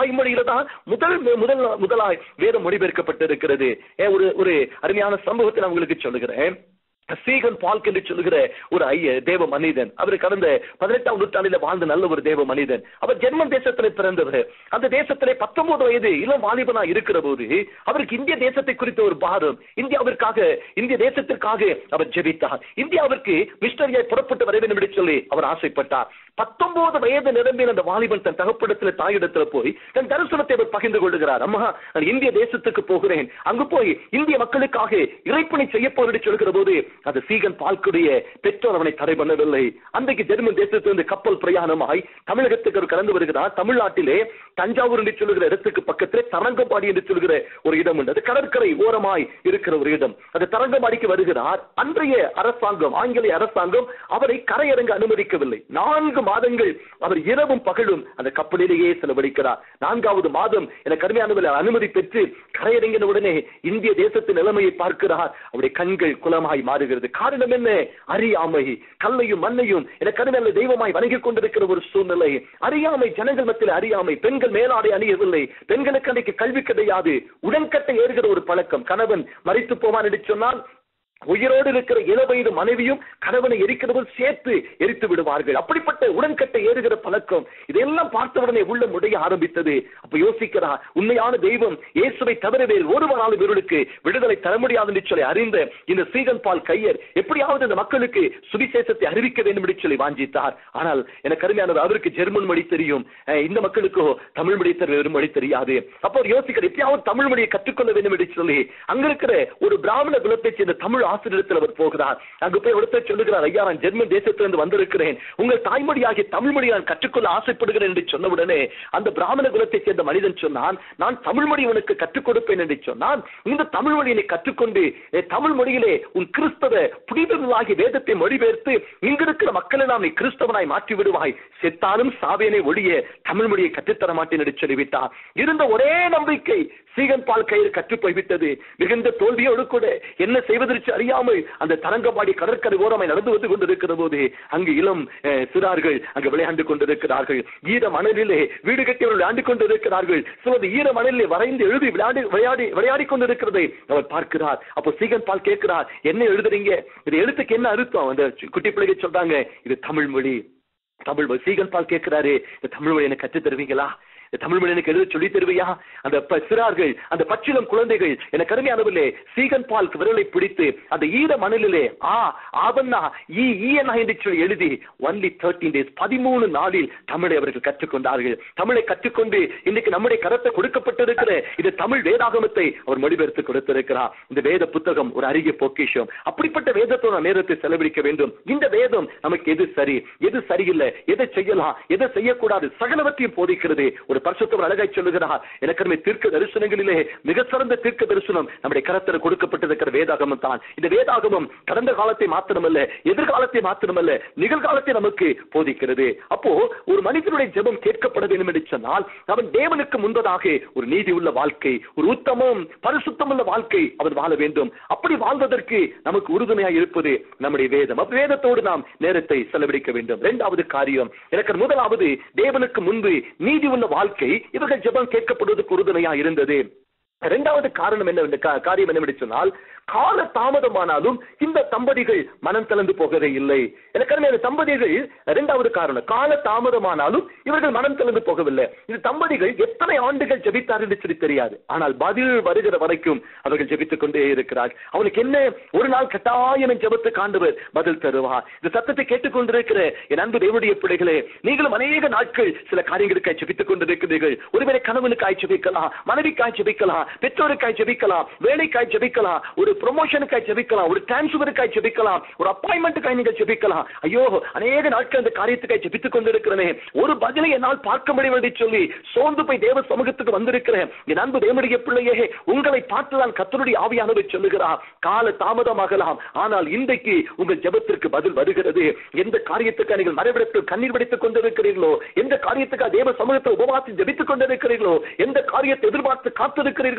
தாய்மொழியில தான் முதல் முதல் முதலாய் வேதம் மொழிபெயர்க்கப்பட்டிருக்கிறது ஏ, ஒரு ஒரு அருமையான சம்பவத்தை நான் உங்களுக்கு சொல்லுகிறேன் சீகன் பால்க் என்று சொல்லுகிற ஒரு ஐய தேவ மனிதன் அவர் கடந்த பதினெட்டாம் நூற்றாண்டில வாழ்ந்த நல்ல ஒரு தேவ மனிதன் அவர் ஜெர்மன் தேசத்திலே பிறந்தவர் அந்த தேசத்திலே பத்தொன்பது வயது இளம் வாலிபனா இருக்கிற போது அவருக்கு இந்திய தேசத்தை குறித்த ஒரு பாரம் இந்தியாவிற்காக இந்திய தேசத்திற்காக அவர் ஜெபித்தார் இந்தியாவிற்கு மிஷனரியாய் புறப்பட்டு வர வேண்டும் என்று சொல்லி அவர் ஆசைப்பட்டார் பத்தொன்பது வயது நிரம்பின அந்த வாலிபன் தன் தகப்படத்துல தாயிடத்துல போய் தன் தரிசனத்தை அவர் பகிர்ந்து கொள்கிறார் அம்மா நான் இந்திய தேசத்துக்கு போகிறேன் அங்கு போய் இந்திய மக்களுக்காக இறைப்பணி செய்ய போகிறேன் சொல்கிற போது அது சீகன் பால்குடைய பெற்றோர் அவனை தடை பண்ணவில்லை அன்றைக்கு ஜெர்மன் தேசத்திலிருந்து கப்பல் பிரயாணமாய் தமிழகத்துக்கு அவர் கலந்து வருகிறார் தமிழ்நாட்டிலே தஞ்சாவூர் என்று சொல்லுகிற இடத்துக்கு பக்கத்திலே தரங்கம்பாடி என்று சொல்கிற ஒரு இடம் உண்டு அது கடற்கரை ஓரமாய் இருக்கிற ஒரு இடம் அது தரங்கம்பாடிக்கு வருகிறார் அன்றைய அரசாங்கம் ஆங்கிலேய அரசாங்கம் அவரை கரையிறங்க அனுமதிக்கவில்லை நான்கு மாதங்கள் அவர் இரவும் பகலும் அந்த கப்பலிலேயே செலவழிக்கிறார் நான்காவது மாதம் என கடுமையானவர்கள் அனுமதி பெற்று கரையிறங்கின உடனே இந்திய தேசத்தின் நிலைமையை பார்க்கிறார் அவருடைய கண்கள் குலமாய் மாறுகிறது காரணம் என்ன அறியாமை கல்லையும் மண்ணையும் என கடுமையான தெய்வமாய் வணங்கிக் கொண்டிருக்கிற ஒரு சூழ்நிலை அறியாமை ஜனங்கள் மத்தியில் அறியாமை பெண்கள் மேலாடை அணியவில்லை பெண்களுக்கு அன்றைக்கு கல்வி கிடையாது உடன்கட்டை ஏறுகிற ஒரு பழக்கம் கணவன் மறித்து போவான் என்று சொன்னால் உயிரோடு இருக்கிற இளவயது மனைவியும் கணவனை எரிக்கிறவள் சேர்த்து எரித்து விடுவார்கள் அப்படிப்பட்ட உடன்கட்டை ஏறுகிற பழக்கம் இதெல்லாம் பார்த்தவுடனே உள்ள முடைய ஆரம்பித்தது அப்ப யோசிக்கிறா உண்மையான தெய்வம் இயேசுவை தவிர வேறு ஒருவராலும் இவர்களுக்கு விடுதலை தர முடியாது என்று சொல்லி அறிந்த இந்த சீகன் பால் கையர் எப்படியாவது இந்த மக்களுக்கு சுவிசேஷத்தை அறிவிக்க வேண்டும் என்று சொல்லி வாஞ்சித்தார் ஆனால் எனக்கு அருமையானவர் அவருக்கு ஜெர்மன் மொழி தெரியும் அஹ் இந்த மக்களுக்கோ தமிழ் மொழி தர வெறும் மொழி தெரியாது அப்போ அவர் யோசிக்கிறார் எப்படியாவது தமிழ் மொழியை கற்றுக்கொள்ள வேண்டும் என்று சொல்லி அங்க இருக்கிற ஒரு பிராமண குலத்தை சேர்ந்த தமிழ் ஆசிரியத்தில் அவர் போகிறார் அங்கு போய் ஒருத்தர் சொல்லுகிறார் ஐயா நான் ஜெர்மன் தேசத்திலிருந்து வந்திருக்கிறேன் உங்கள் தாய்மொழியாகிய தமிழ் மொழியை நான் கற்றுக்கொள்ள ஆசைப்படுகிறேன் என்று சொன்னவுடனே அந்த பிராமண குலத்தை சேர்ந்த மனிதன் சொன்னான் நான் தமிழ் மொழி உனக்கு கற்றுக் கொடுப்பேன் என்று சொன்னான் இந்த தமிழ் மொழியை கற்றுக்கொண்டு eh, தமிழ் மொழியிலே உன் கிறிஸ்தவ புனிதர்களாகிய வேதத்தை மொழிபெயர்த்து இங்கு இருக்கிற மக்களை நாம் நீ கிறிஸ்தவனாய் மாற்றி விடுவாய் செத்தாலும் சாவேனை ஒழிய தமிழ் மொழியை கற்றுத்தர மாட்டேன் என்று சொல்லிவிட்டார் இருந்த ஒரே நம்பிக்கை சீகன் பால் கயிறு கற்று போய்விட்டது மிகுந்த தோல்வியோடு கூட என்ன செய்வதற்கு அறியாமல் அந்த தரங்கம்பாடி கடற்கரை ஓரமாய் நடந்து வந்து கொண்டிருக்கிற போது அங்கு இளம் அஹ், சிறார்கள் அங்கு விளையாண்டு கொண்டிருக்கிறார்கள் ஈர மணலிலே வீடு கட்டியவர்கள் விளையாண்டு கொண்டிருக்கிறார்கள் சிலர் ஈர மணலிலே வரைந்து எழுதி விளையாடி விளையாடி விளையாடி கொண்டிருக்கிறதை அவர் பார்க்கிறார் அப்போ சீகன் பால் கேட்கிறார் என்ன எழுதுறீங்க இது எழுத்துக்கு என்ன அர்த்தம் அந்த குட்டி பிள்ளைங்க சொல்றாங்க இது தமிழ் மொழி தமிழ் மொழி சீகன் பால் கேட்கிறாரு இந்த தமிழ் மொழி எனக்கு கற்றுத் தருவீங்களா இந்த தமிழ் மொழி எனக்கு எழுத சொல்லி தருவியா அந்த ப- சிறார்கள் அந்த பச்சிலம் குழந்தைகள் என கருமையானவில்லை சீகன் பால் விரலை பிடித்து அந்த ஈர மணலிலே ஆ ஆவண்ணா ஈ ஈயனா என்று சொல்லி எழுதி ஒன்லி தேர்ட்டீன் டேஸ் பதிமூணு நாளில் தமிழை அவர்கள் கற்றுக்கொண்டார்கள் தமிழை கற்றுக்கொண்டு இன்னைக்கு நம்முடைய கரத்தை கொடுக்கப்பட்டிருக்கிற இந்த தமிழ் வேதாகமத்தை அவர் மொழிபெயர்த்து கொடுத்திருக்கிறார் இந்த வேத புத்தகம் ஒரு அரிய பொக்கிஷம் அப்படிப்பட்ட வேதத்தோட நேரத்தை செலவழிக்க வேண்டும் இந்த வேதம் நமக்கு எது சரி எது சரியில்லை எதை செய்யலாம் எதை செய்யக்கூடாது சகலவற்றையும் போதிக்கிறது ஒரு பரிசுத்தவர் அழகாய் சொல்லுகிறார் எனக்கருமை தீர்க்க தரிசனங்களிலே மிக சிறந்த தீர்க்க தரிசனம் நம்முடைய கரத்தில் கொடுக்கப்பட்டிருக்கிற வேதாகமம் தான் இந்த வேதாகமம் கடந்த காலத்தை மாத்திரமல்ல எதிர்காலத்தை மாத்திரமல்ல நிகழ்காலத்தை நமக்கு போதிக்கிறது அப்போ ஒரு மனிதனுடைய ஜெபம் கேட்கப்பட வேண்டும் என்று சொன்னால் அவன் தேவனுக்கு முன்பதாக ஒரு நீதி உள்ள வாழ்க்கை ஒரு உத்தமம் பரிசுத்தமுள்ள வாழ்க்கை அவன் வாழ வேண்டும் அப்படி வாழ்வதற்கு நமக்கு உறுதுணையாக இருப்பது நம்முடைய வேதம் அப்ப வேதத்தோடு நாம் நேரத்தை செலவழிக்க வேண்டும் இரண்டாவது காரியம் எனக்கு முதலாவது தேவனுக்கு முன்பு நீதி உள்ள வாழ்க்கை இவர்கள் ஜெபம் கேட்கப்படுவதற்கு உறுதுணையா இருந்தது இரண்டாவது காரணம் என்ன கா- காரியம் என்னவென்று சொன்னால் கால தாமதமானாலும் இந்த தம்பதிகள் மனம் கலந்து போகவே இல்லை எனக்கு அந்த தம்பதிகள் இரண்டாவது காரணம் கால தாமதமானாலும் இவர்கள் மனம் கலந்து போகவில்லை இந்த தம்பதிகள் எத்தனை ஆண்டுகள் ஜெபித்தார் என்று சொல்லி தெரியாது ஆனால் பதில் வருகிற வரைக்கும் அவர்கள் ஜெபித்துக் கொண்டே இருக்கிறார் அவனுக்கு என்ன ஒரு நாள் கட்டாயம் என் ஜெபத்துக்கு ஆண்டவர் பதில் தருவார் இந்த சத்தத்தை கேட்டுக்கொண்டிருக்கிற என் அன்பு தேவனுடைய பிள்ளைகளே நீங்களும் அநேக நாட்கள் சில காரியங்களுக்காய் ஜெபித்துக் கொண்டிருக்கிறீர்கள் ஒருவேளை கணவனுக்காய் ஜெபிக்கலாம் மனைவிக்காய் ஜெபிக்கலாம் பெற்றோருக்காய் ஜெபிக்கலாம் வேலைக்காய் ஜெபிக்கலாம் ஒரு ப்ரொமோஷனுக்காய் ஜெபிக்கலாம் ஒரு டிரான்ஸ்பருக்காய் ஜெபிக்கலாம் ஒரு அப்பாயின்மெண்ட்டுக்காய் நீங்கள் ஜெபிக்கலாம் ஐயோ அநேக நாட்கள் அந்த காரியத்துக்காய் ஜெபித்துக் கொண்டிருக்கிறேனே ஒரு பதிலை என்னால் பார்க்க முடியும் என்று சொல்லி சோர்ந்து போய் தேவ சமூகத்துக்கு வந்திருக்கிறேன் என் அன்பு தேவனுடைய பிள்ளையே உங்களை பார்த்துதான் கத்தருடைய ஆவியானவர் சொல்லுகிறார் கால தாமதமாகலாம் ஆனால் இன்றைக்கு உங்கள் ஜெபத்திற்கு பதில் வருகிறது எந்த காரியத்துக்கு நீங்கள் மறைவிடத்தில் கண்ணீர் வடித்துக் கொண்டிருக்கிறீர்களோ எந்த காரியத்துக்காக தேவ சமூகத்தை உபவாசி ஜெபித்துக் கொண்டிருக்கிறீர்களோ எந்த காரியத்தை எதிர்பார்த்து காத்திருக்கிறீர்களோ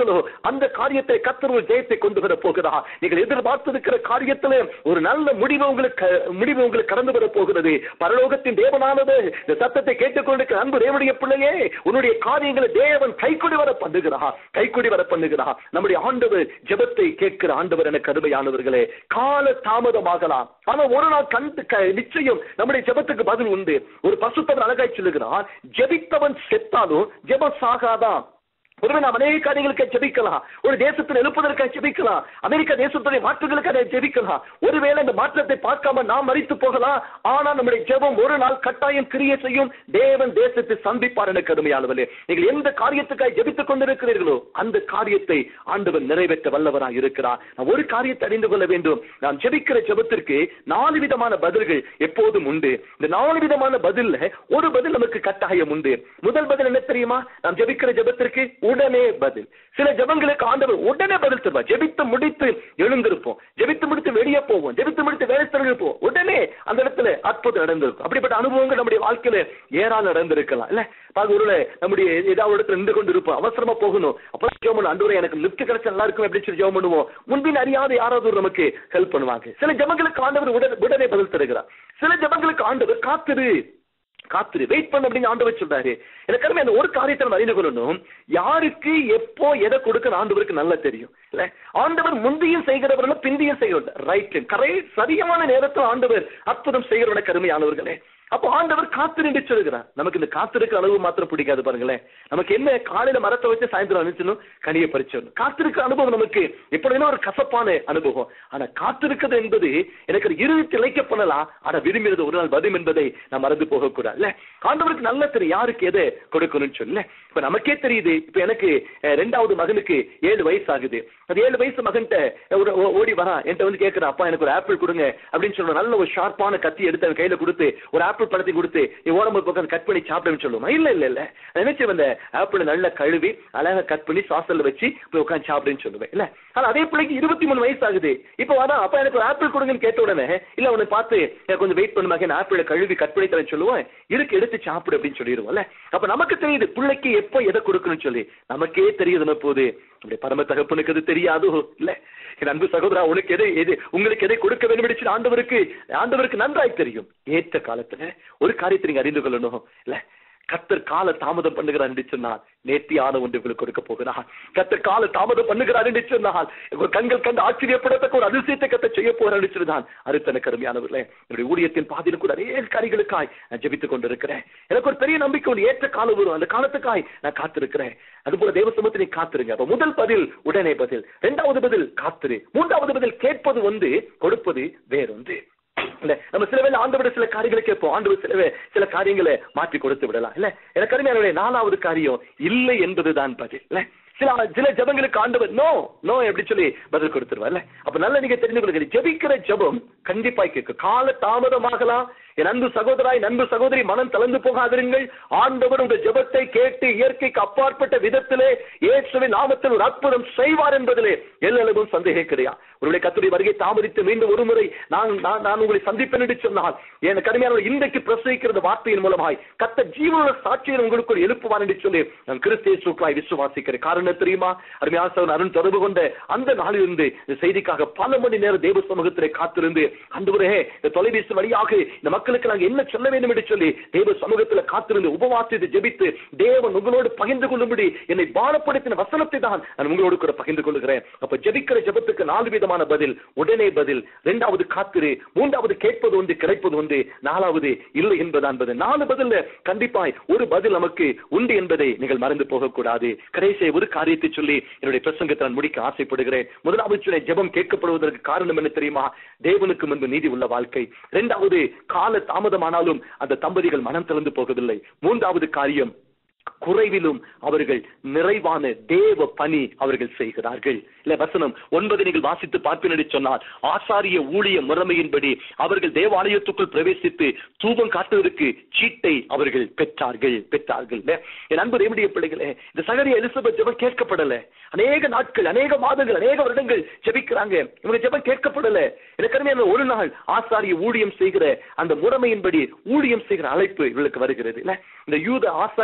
இருக்கிறீர்களோ அந்த காரியத்தை கத்தர் ஒரு ஜெயத்தை கொண்டு வர போகிறார் நீங்கள் எதிர்பார்த்திருக்கிற காரியத்துல ஒரு நல்ல முடிவு உங்களுக்கு முடிவு உங்களுக்கு கடந்து வர போகிறது பரலோகத்தின் தேவனானது இந்த சத்தத்தை கேட்டுக்கொண்டிருக்கிற அன்பு தேவனுடைய பிள்ளையே உன்னுடைய காரியங்களை தேவன் கைக்குடி வர பண்ணுகிறார் கைக்குடி வர பண்ணுகிறார் நம்முடைய ஆண்டவர் ஜெபத்தை கேட்கிற ஆண்டவர் என கருமையானவர்களே கால தாமதமாகலாம் ஆனா ஒரு நாள் கண்டு க- நிச்சயம் நம்முடைய ஜெபத்துக்கு பதில் உண்டு ஒரு பசுத்தவன் அழகாய் சொல்லுகிறான் ஜெபித்தவன் செத்தாலும் ஜெபம் சாகாதான் ஒருவேளை நாம் அநேக காரியங்களுக்கு ஜெபிக்கலாம் ஒரு தேசத்தில் எழுப்பதற்காக ஜெபிக்கலாம் அமெரிக்கா தேசத்துடைய மாற்றங்களுக்காக ஜெபிக்கலாம் ஒருவேளை இந்த மாற்றத்தை பார்க்காம நாம் மறித்து போகலாம் ஆனால் நம்முடைய ஜெபம் ஒரு நாள் கட்டாயம் கிரியை செய்யும் தேவன் தேசத்தை சந்திப்பார் என கடுமையானவர்களே நீங்கள் எந்த காரியத்துக்காக ஜெபித்துக் கொண்டிருக்கிறீர்களோ அந்த காரியத்தை ஆண்டவர் நிறைவேற்ற வல்லவராய் இருக்கிறார் நாம் ஒரு காரியத்தை அறிந்து கொள்ள வேண்டும் நாம் ஜெபிக்கிற ஜெபத்திற்கு நாலு விதமான பதில்கள் எப்போதும் உண்டு இந்த நாலு விதமான பதில்ல ஒரு பதில் நமக்கு கட்டாயம் உண்டு முதல் பதில் என்ன தெரியுமா நாம் ஜெபிக்கிற ஜெபத்திற்கு உடனே பதில் சில ஜெபங்களுக்கு ஆண்டவர் உடனே பதில் தருவார் ஜெபித்து முடித்து எழுந்திருப்போம் ஜெபித்து முடித்து வெளியே போவோம் ஜெபித்து முடித்து வேலை ஸ்தலங்களுக்கு போவோம் உடனே அந்த இடத்துல அற்புதம் நடந்திருக்கும் அப்படிப்பட்ட அனுபவங்கள் நம்முடைய வாழ்க்கையில ஏறால் நடந்திருக்கலாம் இல்ல பாக்க ஒருவேளை நம்முடைய ஏதாவது ஒரு இடத்துல நின்று கொண்டு இருப்போம் அவசரமா போகணும் அப்ப ஜெபம் பண்ணும் அன்று எனக்கு லிப்ட் கிடைச்சா நல்லா இருக்கும் அப்படின்னு சொல்லி ஜெபம் பண்ணுவோம் முன்பின் அறியாத யாராவது ஒரு நமக்கு ஹெல்ப் பண்ணுவாங்க சில ஜெபங்களுக்கு ஆண்டவர் உடனே உடனே பதில் தருகிறார் சில ஜெபங்களுக்கு ஆண்டவர் காத்திரு காத்திரு வெயிட் பண்ண அப்படின்னு ஆண்டவர் சொல்றாரு எனக்கு அருமை அந்த ஒரு காரியத்தை நம்ம அறிந்து கொள்ளணும் யாருக்கு எப்போ எதை கொடுக்க ஆண்டவருக்கு நல்லா தெரியும் இல்ல ஆண்டவர் முந்தியும் செய்கிறவர்கள் பிந்தியும் செய்கிறவர் ரைட் கரை சரியான நேரத்தில் ஆண்டவர் அற்புதம் செய்கிறவன கருமையானவர்களே அப்போ ஆண்டவர் காத்திருந்து சொல்லுகிறார் நமக்கு இந்த காத்திருக்கிற அளவு மாத்திரம் பிடிக்காது பாருங்களேன் நமக்கு என்ன காலையில மரத்தை வச்சு சாயந்தரம் அனுப்பிச்சணும் கனியை பறிச்சிடணும் காத்திருக்கிற அனுபவம் நமக்கு எப்படின்னா ஒரு கசப்பான அனுபவம் ஆனா காத்திருக்கிறது என்பது எனக்கு ஒரு இறுதி திளைக்க பண்ணலாம் ஆனா விரும்பினது ஒரு நாள் வரும் என்பதை நான் மறந்து போகக்கூடாது இல்ல ஆண்டவருக்கு நல்ல தெரியும் யாருக்கு எதை கொடுக்கணும்னு சொல்லி இப்ப நமக்கே தெரியுது இப்ப எனக்கு அஹ், ரெண்டாவது மகனுக்கு ஏழு வயசு ஆகுது அது ஏழு வயசு மகன்கிட்ட ஒரு- ஓ- ஓடி வரான் என்கிட்ட வந்து கேட்கிறான் அப்பா எனக்கு ஒரு ஆப்பிள் கொடுங்க அப்படின்னு சொல்லுவோம் நல்ல ஒரு ஷார்ப்பான கத்தி எடுத்து அவன் கையில கொடுத்து ஒரு ஆப்பிள் பழத்தை கொடுத்து நீ ஓடம்பு பக்கம் கட் பண்ணி சாப்பிடுன்னு சொல்லுவோம் இல்ல இல்ல இல்ல நான் என்ன செய்வேன் அந்த ஆப்பிள் நல்லா கழுவி அழகா கட் பண்ணி சாசல்ல வச்சு போய் உட்காந்து சாப்பிடுன்னு சொல்லுவேன் இல்ல ஆனா அதே பிள்ளைக்கு இருபத்தி மூணு வயசு ஆகுது இப்ப வரா அப்பா எனக்கு ஒரு ஆப்பிள் கொடுங்கன்னு கேட்ட உடனே இல்ல அவனை பார்த்து எனக்கு கொஞ்சம் வெயிட் பண்ணுமாங்க நான் ஆப்பிளை கழுவி கட் பண்ணி தரேன் சொல்லுவேன் இருக்கு எடுத்து சாப்பிடு அப்படின்னு சொல்லிடுவோம்ல அப்ப நமக்கு தெரியுது பிள்ளைக்கு எப்போ எதை கொடுக்கணும்னு சொல்லி நமக்கே தெரியுதுன்னு போது நம்முடைய பரம தகப்பனுக்கு அது தெரியாதோ இல்ல என் அன்பு சகோதரா உனக்கு எதை எது உங்களுக்கு எதை கொடுக்க வேண்டும் என்று சொல்லி ஆண்டவருக்கு ஆண்டவருக்கு நன்றாய் தெரியும் ஏற்ற காலத்துல ஒரு காரியத்தை நீங்க அறிந்து கொள்ளணும் இல்ல கத்தர் கால தாமதம் பண்ணுகிறார் என்று சொன்னால் நேர்த்தியான ஒன்று உங்களுக்கு கொடுக்க போகிறார் கத்தர் கால தாமதம் பண்ணுகிறார் என்று சொன்னால் உங்கள் கண்கள் கண்டு ஆச்சரியப்படத்தக்க ஒரு அதிசயத்தை கத்த செய்ய போகிறார் என்று சொன்னால் அறுத்தன கருமையானவர்களே என்னுடைய ஊழியத்தின் பாதையில் கூட அநேக காரியங்களுக்காய் நான் ஜெபித்துக் கொண்டிருக்கிறேன் எனக்கு ஒரு பெரிய நம்பிக்கை ஒரு ஏற்ற காலம் வரும் அந்த காலத்துக்காய் நான் காத்திருக்கிறேன் அதுபோல தேவ சமூகத்தை நீ காத்திருங்க அப்ப முதல் பதில் உடனே பதில் இரண்டாவது பதில் காத்திரு மூன்றாவது பதில் கேட்பது வந்து கொடுப்பது வேறொன்று இல்ல நம்ம சில வேளை ஆண்டவட சில காரியங்களை கேட்போம் ஆண்டவர் சில வே- சில காரியங்களை மாற்றி கொடுத்து விடலாம் இல்ல எனக்கு அருமையானவர்களே, நாலாவது காரியம் இல்லை என்பதுதான் பதில் இல்ல சில சில ஜபங்களுக்கு ஆண்டவர் நோ நோ எப்படி சொல்லி பதில் கொடுத்துருவார் இல்ல அப்ப நல்ல நீங்க தெரிந்து கொள்ளுங்க ஜெபிக்கிற ஜெபம் கண்டிப்பாய் கேட்கும் கால தாமதமாகலாம் என் அன்பு சகோதராய் நண்பு சகோதரி மனம் தளர்ந்து போகாதிருங்கள் ஆண்டவர் உங்கள் ஜெபத்தை கேட்டு இயற்கைக்கு அப்பாற்பட்ட விதத்திலே இயேசுவின் நாமத்தில் ஒரு அற்புதம் செய்வார் என்பதிலே எல்லளவும் சந்தேகம் கிடையாது ஒருவேளை கத்துடைய வருகை தாமதித்து மீண்டும் ஒரு முறை நான் நான் நான் உங்களை சந்திப்பேன் என்று சொன்னால் என் கடுமையான இன்றைக்கு பிரசவிக்கிற வார்த்தையின் மூலமாய் கத்த ஜீவனுள்ள சாட்சியை உங்களுக்கு ஒரு எழுப்புவார் என்று சொல்லி நான் கிறிஸ்திய சூக்களாய் விசுவாசிக்கிறேன் காரணம் தெரியுமா அருமையாசவன் அருண் தொடர்பு கொண்ட அந்த நாளிலிருந்து இந்த செய்திக்காக பல மணி நேரம் தேவ சமூகத்திலே காத்திருந்து அன்றுவரே இந்த தொலைபேசி வழியாக இந்த மக்களுக்கு நாங்கள் என்ன சொல்ல வேண்டும் என்று சொல்லி தேவ சமூகத்தில் காத்திருந்து உபவாசித்து ஜெபித்து தேவன் உங்களோடு பகிர்ந்து கொள்ளும்படி என்னை பாலப்படுத்தின வசனத்தை தான் நான் உங்களோடு கூட பகிர்ந்து கொள்கிறேன் அப்ப ஜெபிக்கிற ஜெபத்துக்கு நாலு விதமான பதில் உடனே பதில் இரண்டாவது காத்திரு மூன்றாவது கேட்பது ஒன்று கிடைப்பது ஒன்று நாலாவது இல்லை என்பதான் பதில் நாலு பதில்ல கண்டிப்பாய் ஒரு பதில் நமக்கு உண்டு என்பதை நீங்கள் மறந்து போகக்கூடாது கடைசியை ஒரு காரியத்தை சொல்லி என்னுடைய பிரசங்கத்தை நான் முடிக்க ஆசைப்படுகிறேன் முதலாவது சொன்ன ஜெபம் கேட்கப்படுவதற்கு காரணம் என்ன தெரியுமா தேவனுக்கு முன்பு நீதி உள்ள வாழ்க்கை இரண்டாவது கால தாமதமானாலும் அந்த தம்பதிகள் மனம் திறந்து போகவில்லை மூன்றாவது காரியம் குறைவிலும் அவர்கள் நிறைவான தேவ பணி அவர்கள் செய்கிறார்கள் இல்ல வசனம் ஒன்பது நீங்கள் வாசித்து பார்ப்பேன் என்று சொன்னால் ஆசாரிய ஊழிய முறைமையின்படி அவர்கள் தேவாலயத்துக்குள் பிரவேசித்து தூபம் காட்டுவதற்கு சீட்டை அவர்கள் பெற்றார்கள் பெற்றார்கள் இல்ல? என் அன்பு தேவனுடைய பிள்ளைகளே இந்த சகரிய எலிசபெத் ஜெபம் கேட்கப்படல அநேக நாட்கள் அநேக மாதங்கள் அநேக வருடங்கள் ஜெபிக்கிறாங்க இவங்க ஜெபம் கேட்கப்படல எனக்கு அருமையான ஒரு நாள் ஆசாரிய ஊழியம் செய்கிற அந்த முறைமையின்படி ஊழியம் செய்கிற அழைப்பு இவளுக்கு வருகிறது இல்ல இந்த யூத ஆசாரிய வகுப்பு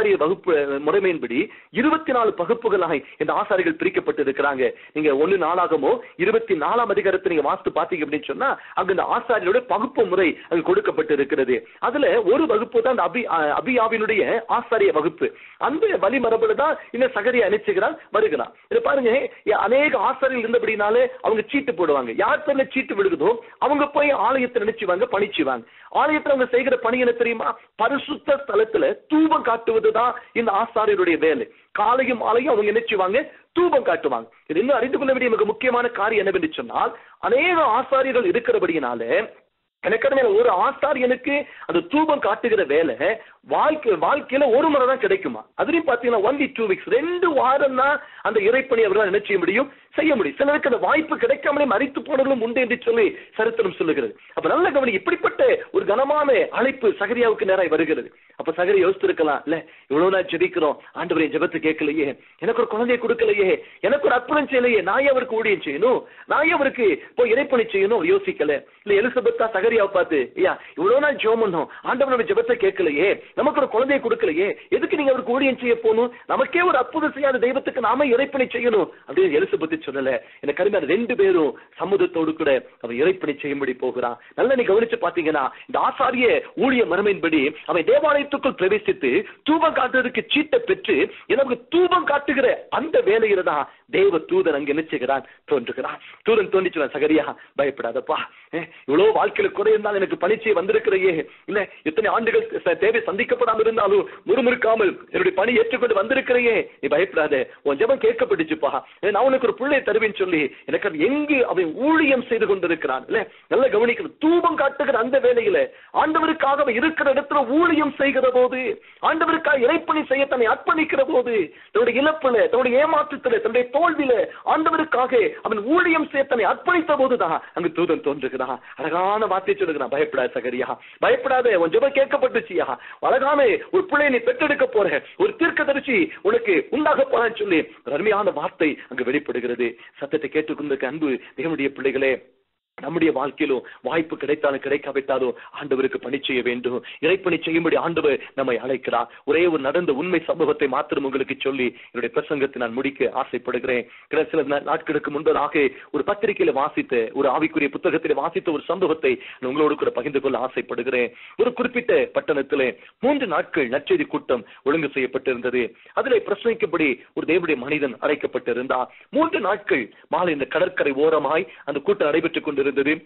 வகுப்பு முறைமையின்படி இருபத்தி நாலு பகுப்புகளாய் இந்த ஆசாரிகள் பிரிக்கப்பட்டு இருக்கிறாங்க நீங்க ஒண்ணு நாளாகமோ இருபத்தி நாலாம் அதிகாரத்தை நீங்க வாசித்து பாத்தீங்க அப்படின்னு சொன்னா அங்க இந்த ஆசாரியோட பகுப்பு முறை அங்க கொடுக்கப்பட்டு இருக்கிறது அதுல ஒரு வகுப்பு தான் அந்த அபி அஹ் அபியாவினுடைய ஆசாரிய வகுப்பு அந்த வழிமரபுல தான் இந்த சகரியை அனுப்பிச்சுகிறான் வருகிறான் இதை பாருங்க ஏ- அநேக ஆசாரிகள் இருந்தபடினாலே அவங்க சீட்டு போடுவாங்க யார் பேர்ல சீட்டு விழுகுதோ அவங்க போய் ஆலயத்தை நினைச்சுவாங்க பணிச்சுவாங்க ஆலயத்துல அவங்க செய்கிற பணி என்ன தெரியுமா பரிசுத்த ஸ்தலத்துல தூபம் காட்டுவதுதான் இந்த ஆசாரியருடைய வேலை காலையும் மாலையும் அவங்க நினைச்சுவாங்க தூபம் காட்டுவாங்க இது இன்னும் அறிந்து கொள்ள வேண்டிய மிக முக்கியமான காரியம் என்னவென்று சொன்னால் அநேக ஆசாரியர்கள் இருக்கிறபடியினால எனக்கு ஒரு ஆசாரியனுக்கு அந்த தூபம் காட்டுகிற வேலை வாழ்க்கை வாழ்க்கையில ஒரு முறை தான் கிடைக்குமா அதுலயும் பாத்தீங்கன்னா ஒன்லி டூ வீக்ஸ் ரெண்டு வாரம் தான் அந்த இறைப்பணி அவர்களால் என்ன செய்ய முடியும் செய்ய முடியும் சிலருக்கு அந்த வாய்ப்பு கிடைக்காமலே மறித்து போனவர்களும் உண்டு என்று சொல்லி சரித்திரம் சொல்லுகிறது அப்ப நல்ல கவனி இப்படிப்பட்ட ஒரு கனமான அழைப்பு சகரியாவுக்கு நேராய் வருகிறது அப்ப சகரி யோசித்திருக்கலாம் இல்ல இவ்வளவு நாள் ஜெபிக்கிறோம் ஆண்டவர் என் ஜெபத்தை கேட்கலையே எனக்கு ஒரு குழந்தையை கொடுக்கலையே எனக்கு ஒரு அற்புதம் செய்யலையே நான் ஏன் அவருக்கு ஊழியம் செய்யணும் நான் ஏன் அவருக்கு போய் இறைப்பணி செய்யணும் அவர் யோசிக்கல இல்ல எலிசபெத்தா சகரியாவை பார்த்து ஐயா இவ்வளவு நாள் ஜெபம் பண்ணோம் ஆண்டவரோட ஜெபத்தை கேட்கலையே நமக்கு ஒரு குழந்தையை கொடுக்கலையே எதுக்கு நீங்க அவருக்கு ஊழியம் செய்ய போகணும் நமக்கே ஒரு அற்புதம் செய்யாத தெய்வத்துக்கு நாம இறைப்பணி செய்யணும் அப்படின்னு எலிசபெத்து சொல்லல எனக்கு கருமையான ரெண்டு பேரும் சம்மதத்தோடு கூட அவன் இறைப்பணி செய்யும்படி போகிறான் நல்லா நீ கவனிச்சு பாத்தீங்கன்னா இந்த ஆசாரிய ஊழிய மரமையின்படி அவன் தேவாலயத்துக்குள் பிரவேசித்து தூபம் காட்டுறதுக்கு சீட்டை பெற்று எனக்கு தூபம் காட்டுகிற அந்த வேலையில தான் தேவ தூதன் அங்க நினைச்சுகிறான் தோன்றுகிறான் தூதன் தோன்றிச்சுவான் சகரியா பயப்படாதப்பா அஹ், இவ்வளவு வாழ்க்கையில குறை இருந்தாலும் எனக்கு பணிச்சை வந்திருக்கிறையே இல்ல எத்தனை ஆண்டுகள் ச- தேவை சந்திக்கப்படாமல் இருந்தாலும் முறுமுறுக்காமல் என்னுடைய பணி ஏற்றுக்கொண்டு வந்திருக்கிறையே நீ பயப்படாத உன் ஜெபம் கேட்கப்பட்டுச்சுப்பா ஏ, நான் உனக்கு ஒரு பிள்ளை தருவேன்னு சொல்லி எனக்கு அது எங்கு அவன் ஊழியம் செய்து கொண்டிருக்கிறான் இல்ல நல்ல கவனிக்கணும் தூபம் காட்டுகிற அந்த வேலையில ஆண்டவருக்காக அவன் இருக்கிற இடத்துல ஊழியம் செய்கிற போது ஆண்டவருக்காக இறைப்பணி செய்ய தன்னை அர்ப்பணிக்கிற போது தன்னுடைய இழப்புல தன்னுடைய ஏமாற்றத்துல தன்னுடைய தோல்வியில ஆண்டவருக்காக அவன் ஊழியம் செய்ய தன்னை அர்ப்பணித்த போதுதான் அங்கு தூதன் தோன்றுகிறான் அழகான வார்த்தை சொல்லுகிறான் பயப்படாத சகரியா பயப்படாத உன் ஜெபம் கேட்கப்பட்டுச்சியா அழகான ஒரு பிள்ளையை நீ பெற்றெடுக்க போற ஒரு தீர்க்கதரிசி உனக்கு உண்டாக போறான்னு சொல்லி ஒரு அருமையான வார்த்தை அங்கு வெளிப்படுகிறது சத்தத்தை கேட்டுக்கொண்டிருக்க அன்பு தேவனுடைய பிள்ளைகளே நம்முடைய வாழ்க்கையிலும் வாய்ப்பு கிடைத்தாலும் கிடைக்காவிட்டாலும் ஆண்டவருக்கு பணி செய்ய வேண்டும் இறைப்பணி செய்யும்படி ஆண்டவர் நம்மை அழைக்கிறார் ஒரே ஒரு நடந்த உண்மை சம்பவத்தை மாத்திரம் உங்களுக்கு சொல்லி என்னுடைய பிரசங்கத்தை நான் முடிக்க ஆசைப்படுகிறேன் கடந்த சில நா- நாட்களுக்கு முன்பதாக ஒரு பத்திரிகையில வாசித்த ஒரு ஆவிக்குரிய புத்தகத்தில் வாசித்த ஒரு சம்பவத்தை நான் உங்களோடு கூட பகிர்ந்து கொள்ள ஆசைப்படுகிறேன் ஒரு குறிப்பிட்ட பட்டணத்திலே மூன்று நாட்கள் நற்செய்தி கூட்டம் ஒழுங்கு செய்யப்பட்டிருந்தது அதிலே பிரசங்கிக்கும்படி ஒரு தேவனுடைய மனிதன் அழைக்கப்பட்டிருந்தார் மூன்று நாட்கள் மாலை இந்த கடற்கரை ஓரமாய் அந்த கூட்டம் நடைபெற்றுக் கொண்டிருந்தது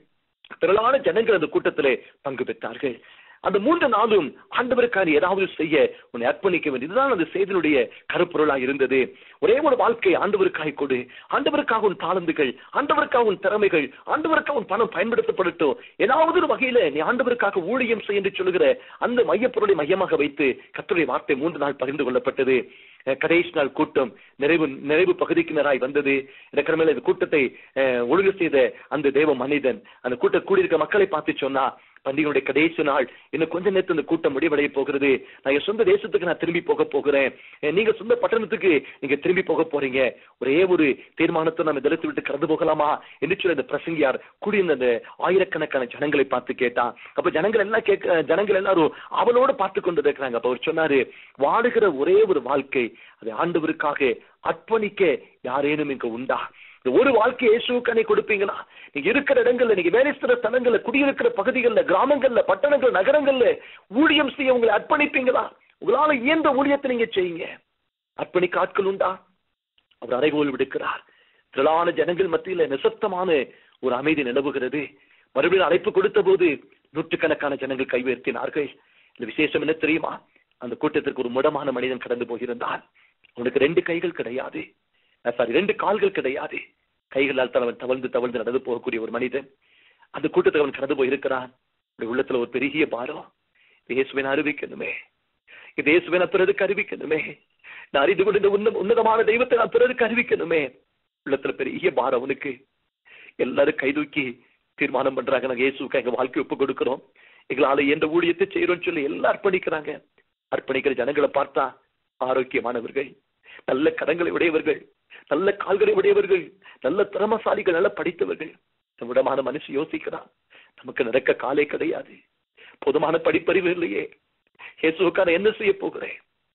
திரளான ஜனங்கள் அந்த கூட்டத்திலே பங்கு பெற்றார்கள் அந்த மூன்று நாளும் ஆண்டவருக்கான ஏதாவது செய்ய உன்னை அர்ப்பணிக்க வேண்டும் இதுதான் அந்த செய்தியினுடைய கருப்பொருளாக இருந்தது ஒரே ஒரு வாழ்க்கை ஆண்டவருக்காக கொடு ஆண்டவருக்காக உன் தாளந்துகள் ஆண்டவருக்காக உன் திறமைகள் ஆண்டவருக்காக உன் பணம் பயன்படுத்தப்படட்டும் ஏதாவது ஒரு வகையில நீ ஆண்டவருக்காக ஊழியம் செய்ய என்று சொல்லுகிற அந்த மையப்பொருளை மையமாக வைத்து கர்த்தருடைய வார்த்தை மூன்று நாள் பகிர்ந்து கொள்ளப்பட்டது அஹ் கடைசி நாள் கூட்டம் நிறைவு நிறைவு பகுதிக்கினராய் வந்தது இருக்கிற மேல இந்த கூட்டத்தை அஹ், ஒழுங்கு செய்த அந்த தேவ மனிதன் அந்த கூட்ட கூடியிருக்க மக்களை பார்த்து சொன்னா பண்டிகையுடைய கடைசி நாள் இன்னும் கொஞ்ச நேரத்துல இந்த கூட்டம் முடிவடைய போகிறது நான் என் சொந்த தேசத்துக்கு நான் திரும்பி போக போகிறேன் அஹ், நீங்க சொந்த பட்டணத்துக்கு நீங்க திரும்பி போக போறீங்க ஒரே ஒரு தீர்மானத்தை நம்ம தரித்து விட்டு கடந்து போகலாமா என்று சொல்லி அந்த பிரசங்கியார் கூடியிருந்த அந்த ஆயிரக்கணக்கான ஜனங்களை பார்த்து கேட்டான் அப்ப ஜனங்கள் எல்லாம் கேட்க ஜனங்கள் எல்லாரும் அவளோட பார்த்து கொண்டு இருக்கிறாங்க அப்ப அவர் சொன்னாரு வாடுகிற ஒரே ஒரு வாழ்க்கை அதை ஆண்டவருக்காக அர்ப்பணிக்க யாரேனும் இங்க உண்டா இந்த ஒரு வாழ்க்கை இயேசுக்கானே கொடுப்பீங்களா நீங்க இருக்கிற இடங்கள்ல நீங்க வேலை செய்யற ஸ்தலங்கள்ல குடியிருக்கிற பகுதிகள்ல கிராமங்கள்ல பட்டணங்கள் நகரங்கள்ல ஊழியம் செய்ய உங்களை அர்ப்பணிப்பீங்களா உங்களால இயன்ற ஊழியத்தை நீங்க செய்யுங்க அர்ப்பணிக்க ஆட்கள் உண்டா அவர் அறைகோல் விடுக்கிறார் திரளான ஜனங்கள் மத்தியில நிசப்தமான ஒரு அமைதி நிலவுகிறது மறுபடியும் அழைப்பு கொடுத்த போது நூற்றுக்கணக்கான ஜனங்கள் கை உயர்த்தினார்கள் இந்த விசேஷம் என்ன தெரியுமா அந்த கூட்டத்திற்கு ஒரு முடமான மனிதன் கடந்து போயிருந்தான் அவனுக்கு ரெண்டு கைகள் கிடையாது சாரி ரெண்டு கால்கள் கிடையாது கைகளால் தான் அவன் தவழ்ந்து தவழ்ந்து நடந்து போகக்கூடிய ஒரு மனிதன் அந்த கூட்டத்தில் அவன் கடந்து போயிருக்கிறான் அவனுடைய உள்ளத்துல ஒரு பெரிய பாரம் இது இயேசுவை நான் அறிவிக்கணுமே இது இயேசுவை நான் பிறருக்கு அறிவிக்கணுமே நான் அறிந்து கொண்ட இந்த உன்ன- உன்னதமான தெய்வத்தை நான் பிறருக்கு அறிவிக்கணுமே உள்ளத்துல பெரிய பாரம் அவனுக்கு எல்லாரும் கைதூக்கி தீர்மானம் பண்றாங்க நாங்க இயேசுக்கு எங்க வாழ்க்கை ஒப்பு கொடுக்கிறோம் எங்களால எந்த ஊழியத்தை செய்யறோம்னு சொல்லி எல்லாம் அர்ப்பணிக்கிறாங்க அர்ப்பணிக்கிற ஜனங்களை பார்த்தா ஆரோக்கியமானவர்கள் நல்ல கரங்களை உடையவர்கள் நல்ல கால்களை உடையவர்கள் நல்ல திறமசாலிகள் நல்ல படித்தவர்கள் நம்மிடமான மனுஷி யோசிக்கிறான் நமக்கு நடக்க காலே கிடையாது போதுமான படிப்பறிவு இல்லையே இயேசுக்கான என்ன செய்ய போகிறேன்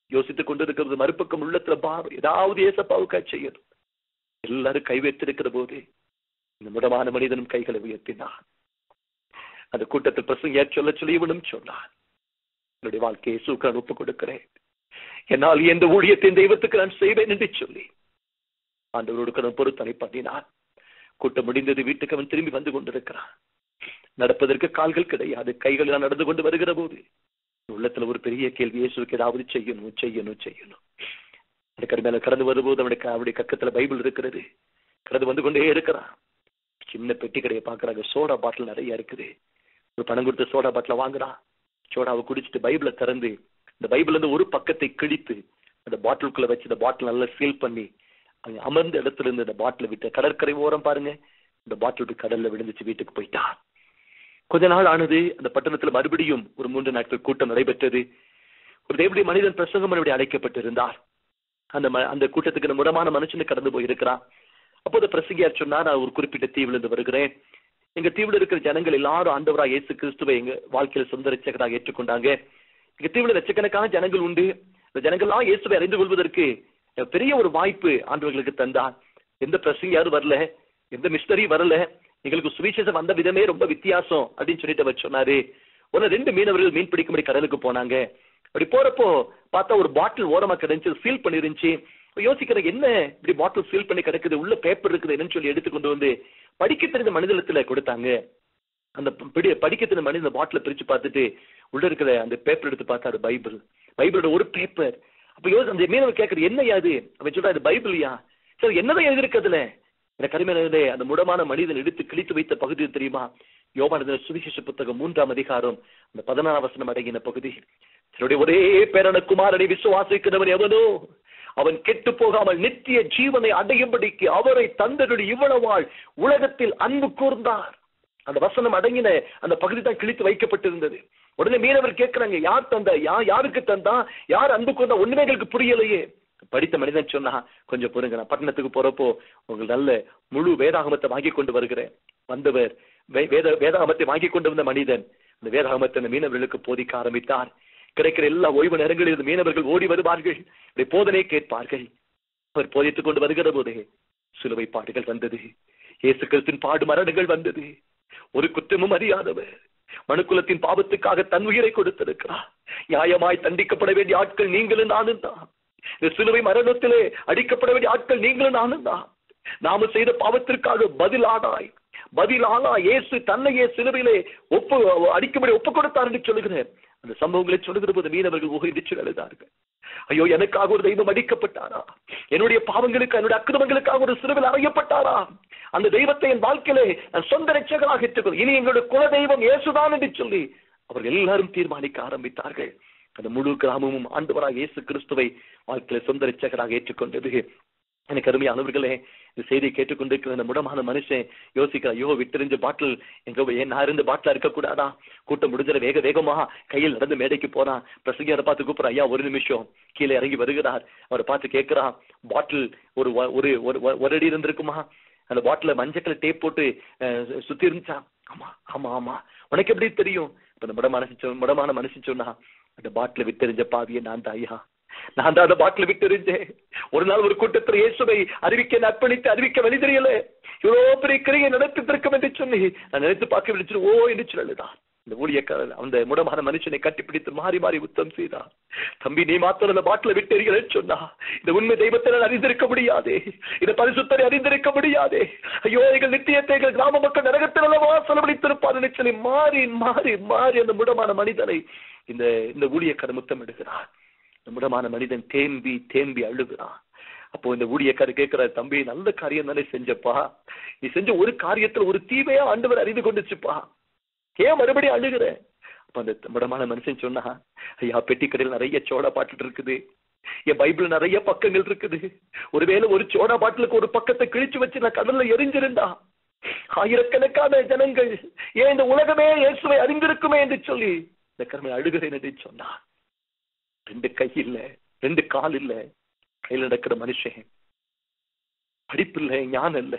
யோசித்துக் கொண்டிருக்கிறது மறுபக்கம் உள்ளத்துல பாரம் ஏதாவது ஏசப்பாவுக்கா செய்யணும் எல்லாரும் கை வைத்திருக்கிற போது இந்த முடமான மனிதனும் கைகளை உயர்த்தினான் அந்த கூட்டத்தில் பிரசங்க சொல்ல சொல்லி இவனும் சொன்னான் என்னுடைய வாழ்க்கையை சூக்க ஒப்பு கொடுக்கிறேன் என்னால் எந்த ஊழியத்தின் தெய்வத்துக்கு நான் செய்வேன் என்று சொல்லி ஆண்டவரோடு கடன் பொறுத்தனை பண்ணினான் கூட்டம் முடிந்தது வீட்டுக்கு அவன் திரும்பி வந்து கொண்டிருக்கிறான் நடப்பதற்கு கால்கள் கிடையாது கைகள் நடந்து கொண்டு வருகிற போது உள்ளத்துல ஒரு பெரிய கேள்வி இயேசுக்கு ஏதாவது செய்யணும் செய்யணும் செய்யணும் அதுக்கு மேல கடந்து வரும்போது அவனுடைய க- அவருடைய கக்கத்துல பைபிள் இருக்கிறது கடந்து வந்து கொண்டே இருக்கிறான் சின்ன பெட்டி கடையை பாக்குறாங்க சோடா பாட்டில் நிறைய இருக்குது ஒரு பணம் கொடுத்து சோடா பாட்டில வாங்குறான் சோடாவை குடிச்சிட்டு பைபிளை திறந்து இந்த பைபிள்ல இருந்து ஒரு பக்கத்தை கிழித்து அந்த பாட்டிலுக்குள்ள வச்சு இந்த பாட்டில் நல்லா சீல் பண்ணி அங்க அமர்ந்த இடத்துல இருந்து இந்த பாட்டில் விட்டு கடற்கரை ஓரம் பாருங்க இந்த பாட்டில் போய் கடல்ல விழுந்துச்சு வீட்டுக்கு போயிட்டான் கொஞ்ச நாள் ஆனது அந்த பட்டணத்துல மறுபடியும் ஒரு மூன்று நாட்கள் கூட்டம் நடைபெற்றது ஒரு தேவடைய மனிதன் பிரசங்கம் மறுபடியும் அழைக்கப்பட்டிருந்தார் அந்த ம- அந்த கூட்டத்துக்கு இந்த முடமான மனுஷனு கடந்து போயிருக்கிறான் அப்போது பிரசங்கியார் சொன்னா நான் ஒரு குறிப்பிட்ட தீவுல இருந்து வருகிறேன் எங்க தீவுல இருக்கிற ஜனங்கள் எல்லாரும் ஆண்டவராக இயேசு கிறிஸ்துவை எங்க வாழ்க்கையில சொந்த ரட்சகராக ஏற்றுக்கொண்டாங்க எங்க தீவுல லட்சக்கணக்கான ஜனங்கள் உண்டு இந்த ஜனங்கள்லாம் இயேசுவை அறிந்து கொள்வதற்கு அஹ், பெரிய ஒரு வாய்ப்பு ஆண்டவர்களுக்கு தந்தான் எந்த பிரசங்கியாரும் வரல எந்த மிஸ்டரியும் வரல எங்களுக்கு சுவிசேஷம் வந்த விதமே ரொம்ப வித்தியாசம் அப்படின்னு சொல்லிட்டு அவர் சொன்னாரு உடனே ரெண்டு மீனவர்கள் மீன் பிடிக்கும்படி கடலுக்கு போனாங்க அப்படி போறப்போ பார்த்தா ஒரு பாட்டில் ஓரமா கிடைச்சு சீல் பண்ணிருந்துச்சு யோசிக்கிறேன் என்ன இப்படி பாட்டில் சீல் பண்ணி கிடக்குது உள்ள பேப்பர் இருக்குது என்னன்னு சொல்லி எடுத்து கொண்டு வந்து படிக்க தெரிந்த மனிதனத்துல கொடுத்தாங்க அந்த ப- பிடி படிக்க தெரிந்த மனிதன் பாட்டில பிரிச்சு பார்த்துட்டு உள்ள இருக்கிற அந்த பேப்பர் எடுத்து பார்த்தாரு பைபிள் பைபிளோட ஒரு பேப்பர் அப்ப யோசி அந்த மீனவர் கேட்கறது என்ன அது அவன் சொல்றா இது பைபிள்யா சரி என்னதான் எழுதிருக்கு அதுல இந்த கரிமேலே அந்த முடமான மனிதன் எடுத்து கிழித்து வைத்த பகுதி தெரியுமா யோவானது சுவிசேஷ புத்தகம் மூன்றாம் அதிகாரம் அந்த பதினாறாம் வசனம் அடங்கின பகுதி தன்னுடைய ஒரே பேரன குமாரனை விசுவாசிக்கிறவன் எவனோ அவன் கெட்டு போகாமல் நித்திய ஜீவனை அடையும்படிக்கு அவரை தந்தருடைய இவ்வளவாள் உலகத்தில் அன்பு கூர்ந்தார் அந்த வசனம் அடங்கின அந்த பகுதி தான் கிழித்து வைக்கப்பட்டிருந்தது உடனே மீனவர் கேட்கிறாங்க யார் தந்தா யா யாருக்கு தந்தா யார் அன்பு கூர்ந்தா ஒண்ணுமே எங்களுக்கு புரியலையே படித்த மனிதன் சொன்னா கொஞ்சம் பொறுங்க நான் பட்டணத்துக்கு போறப்போ உங்களுக்கு நல்ல முழு வேதாகமத்தை வாங்கி கொண்டு வருகிறேன் வந்தவர் வே- வேத வேதாகமத்தை வாங்கி கொண்டு வந்த மனிதன் அந்த வேதாகமத்தை அந்த மீனவர்களுக்கு போதிக்க ஆரம்பித்தார் கிடைக்கிற எல்லா ஓய்வு நேரங்களில் இந்த மீனவர்கள் ஓடி வருவார்கள் இப்படி போதனை கேட்பார்கள் அவர் போதித்துக் கொண்டு வருகிற போதே சிலுவை பாடுகள் வந்தது இயேசு கிறிஸ்தின் பாடு மரணங்கள் வந்தது ஒரு குற்றமும் அறியாதவர் மனுக்குலத்தின் பாவத்துக்காக தன் உயிரை கொடுத்திருக்கிறார் நியாயமாய் தண்டிக்கப்பட வேண்டிய ஆட்கள் நீங்களும் நானும் தான் இந்த சிலுவை மரணத்திலே அடிக்கப்பட வேண்டிய ஆட்கள் நீங்களும் நானும் தான் நாம செய்த பாவத்திற்காக பதிலானாய் பதிலானா இயேசு தன்னையே சிலுவையிலே ஒப்பு அடிக்கும்படி ஒப்பு கொடுத்தார் என்று சொல்லுகிறேன் அந்த சம்பவங்களை சொல்லுகிற போது மீனவர்கள் உகைதிச்சு அழுதார்கள் ஐயோ எனக்காக ஒரு தெய்வம் அடிக்கப்பட்டாரா என்னுடைய பாவங்களுக்கு என்னுடைய அக்கிரமங்களுக்காக ஒரு சிறுவில் அறையப்பட்டாரா அந்த தெய்வத்தை என் வாழ்க்கையிலே நான் சொந்த ரட்சகராக ஏற்றுக்கொள் இனி எங்களுடைய குல தெய்வம் இயேசுதான் என்று சொல்லி அவர்கள் எல்லாரும் தீர்மானிக்க ஆரம்பித்தார்கள் அந்த முழு கிராமமும் ஆண்டவராக இயேசு கிறிஸ்துவை வாழ்க்கையில சொந்த ரட்சகராக ஏற்றுக்கொண்டது எனக்கு அருமையானவர்களே இந்த செய்தியை கேட்டுக்கொண்டிருக்கிற இந்த முடமான மனுஷன் யோசிக்கிற ஐயோ விட்டெறிஞ்ச பாட்டில் எங்க ஏன் நான் இருந்த பாட்டிலா இருக்கக்கூடாதா கூட்டம் முடிஞ்சற வேக வேகமா கையில் நடந்து மேடைக்கு போறான் பிரசங்கியாரை பார்த்து கூப்பிடுற ஐயா ஒரு நிமிஷம் கீழே இறங்கி வருகிறார் அவரை பார்த்து கேட்கிறான் பாட்டில் ஒரு வ- ஒரு ஒரு ஒரு- ஒரு அடி இருந்திருக்குமா அந்த பாட்டில மஞ்சள் கலர் டேப் போட்டு அஹ், சுத்தி இருந்துச்சா ஆமா ஆமா ஆமா உனக்கு எப்படி தெரியும் இப்ப இந்த முடமான சொ- முடமான மனுஷன் சொன்னா அந்த பாட்டில விட்டெறிஞ்ச பாவியை நான் தான் ஐயா நான் தான் அந்த பாட்டில் விட்டெறிஞ்சேன் ஒரு நாள் ஒரு கூட்டத்தில் இயேசுவை அறிவிக்க நான் அர்ப்பணித்து அறிவிக்க வழி தெரியல இவ்வளோ பெரிய கிரியை நடத்திருக்கும் என்று சொல்லி நான் நினைத்து பார்க்க விழிச்சு ஓ என்று சொல்லுதான் இந்த ஊழியக்காரன் அந்த முடமான மனுஷனை கட்டிப்பிடித்து மாறி மாறி உத்தம் செய்தான் தம்பி நீ மாத்திரம் அந்த பாட்டில விட்டெறிகிறேன்னு சொன்னா இந்த உண்மை தெய்வத்தை நான் அறிந்திருக்க முடியாதே இந்த பரிசுத்தரை அறிந்திருக்க முடியாதே ஐயோ எங்கள் நித்தியத்தை எங்கள் கிராம மக்கள் நரகத்தில் அல்லவா செலவழித்திருப்பார் சொல்லி மாறி மாறி மாறி அந்த முடமான மனிதனை இந்த இந்த ஊழியக்காரன் முத்தம் எடுக்கிறார் இந்த முடமான மனிதன் தேம்பி தேம்பி அழுகிறான் அப்போ இந்த ஊழியக்காரர் கேட்கிறார் தம்பி நல்ல காரியம் தானே செஞ்சப்பா நீ செஞ்ச ஒரு காரியத்துல ஒரு தீவையா ஆண்டவர் அறிந்து கொண்டுச்சுப்பா ஏன் மறுபடியும் அழுகிற அப்ப அந்த முடமான மனுஷன் சொன்னா ஐயா பெட்டி கடையில் நிறைய சோடா பாட்டுட்டு இருக்குது என் பைபிள் நிறைய பக்கங்கள் இருக்குது ஒருவேளை ஒரு சோடா பாட்டிலுக்கு ஒரு பக்கத்தை கிழிச்சு வச்சு நான் கடல்ல எரிஞ்சிருந்தா ஆயிரக்கணக்கான ஜனங்கள் ஏன் இந்த உலகமே இயேசுவை அறிந்திருக்குமே என்று சொல்லி இந்த கருமை அழுகிறேன் என்று சொன்னான் ரெண்டு கை இல்ல ரெண்டு கால் இல்ல கையில நடக்கிற மனுஷன் படிப்பு இல்ல ஞானம் இல்ல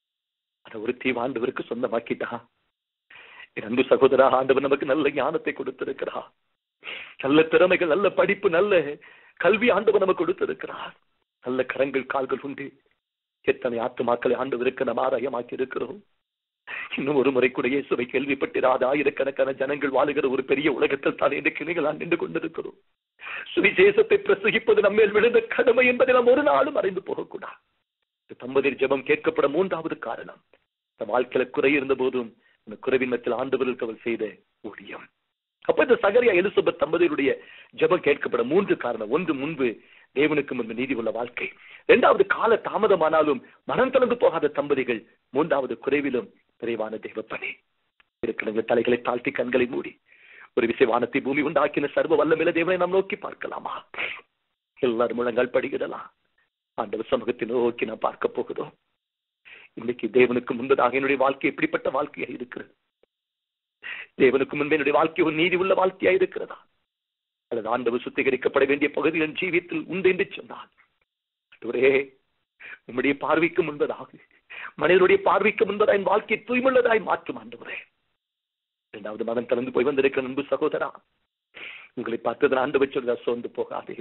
அத ஒரு தீவாண்டவருக்கு சொந்தமாக்கிட்டான் என் அன்பு சகோதரா ஆண்டவர் நமக்கு நல்ல ஞானத்தை கொடுத்திருக்கிறா நல்ல திறமைகள் நல்ல படிப்பு நல்ல கல்வி ஆண்டவர் நமக்கு கொடுத்திருக்கிறார் நல்ல கரங்கள் கால்கள் உண்டு எத்தனை ஆத்துமாக்களை ஆண்டவருக்கு நம்ம ஆதாயமாக்கி இருக்கிறோம் இன்னும் ஒரு முறை கூட இயேசுவை கேள்விப்பட்டிராத ஆயிரக்கணக்கான ஜனங்கள் வாழுகிற ஒரு பெரிய உலகத்தில் தான் இன்றைக்கு நீங்கள் நின்று கொண்டிருக்கிறோம் சுவிசேஷத்தை பிரசகிப்பது நம்மேல் விழுந்த கடமை என்பதை நாம் ஒரு நாளும் அறிந்து போகக்கூடாது இந்த தம்பதியர் ஜெபம் கேட்கப்பட மூன்றாவது காரணம் இந்த வாழ்க்கையில குறை இருந்த போதும் அந்த குறைவின் மத்தியில் ஆண்டவர்களுக்கு அவர் செய்த ஊழியம் அப்ப இந்த சகரியா எலிசபெத் தம்பதியருடைய ஜெபம் கேட்கப்பட மூன்று காரணம் ஒன்று முன்பு தேவனுக்கு முன்பு நீதி உள்ள வாழ்க்கை இரண்டாவது கால தாமதமானாலும் மனம் தளர்ந்து போகாத தம்பதிகள் மூன்றாவது குறைவிலும் விரைவான தெய்வப்பணி இருக்கிறவங்க தலைகளை தாழ்த்தி கண்களை மூடி ஒரு விசை வானத்தை பூமி உண்டாக்கின சர்வ வல்லமில்ல தேவனை நாம் நோக்கி பார்க்கலாமா எல்லாரும் முழங்கால் படிக்கிடலாம் ஆண்டவர் சமூகத்தை நோக்கி நாம் பார்க்க போகிறோம் இன்னைக்கு தேவனுக்கு முன்பதாக என்னுடைய வாழ்க்கை எப்படிப்பட்ட வாழ்க்கையா இருக்கிறது தேவனுக்கு முன்பு என்னுடைய வாழ்க்கை ஒரு நீதி உள்ள வாழ்க்கையா இருக்கிறதா அல்லது ஆண்டவர் சுத்திகரிக்கப்பட வேண்டிய பகுதி என் ஜீவியத்தில் உண்டு என்று சொன்னான் ஆண்டவரே உம்முடைய பார்வைக்கு முன்பதாக மனிதனுடைய பார்வைக்கு முன்பதாக என் வாழ்க்கை தூய்மையுள்ளதாய் மாற்றும் ஆண்டவரே இரண்டாவது மகன் திறந்து போய் வந்திருக்கிற அன்பு சகோதரா உங்களை பார்த்தது ஆண்டு வச்சிருந்தா சோர்ந்து போகாதே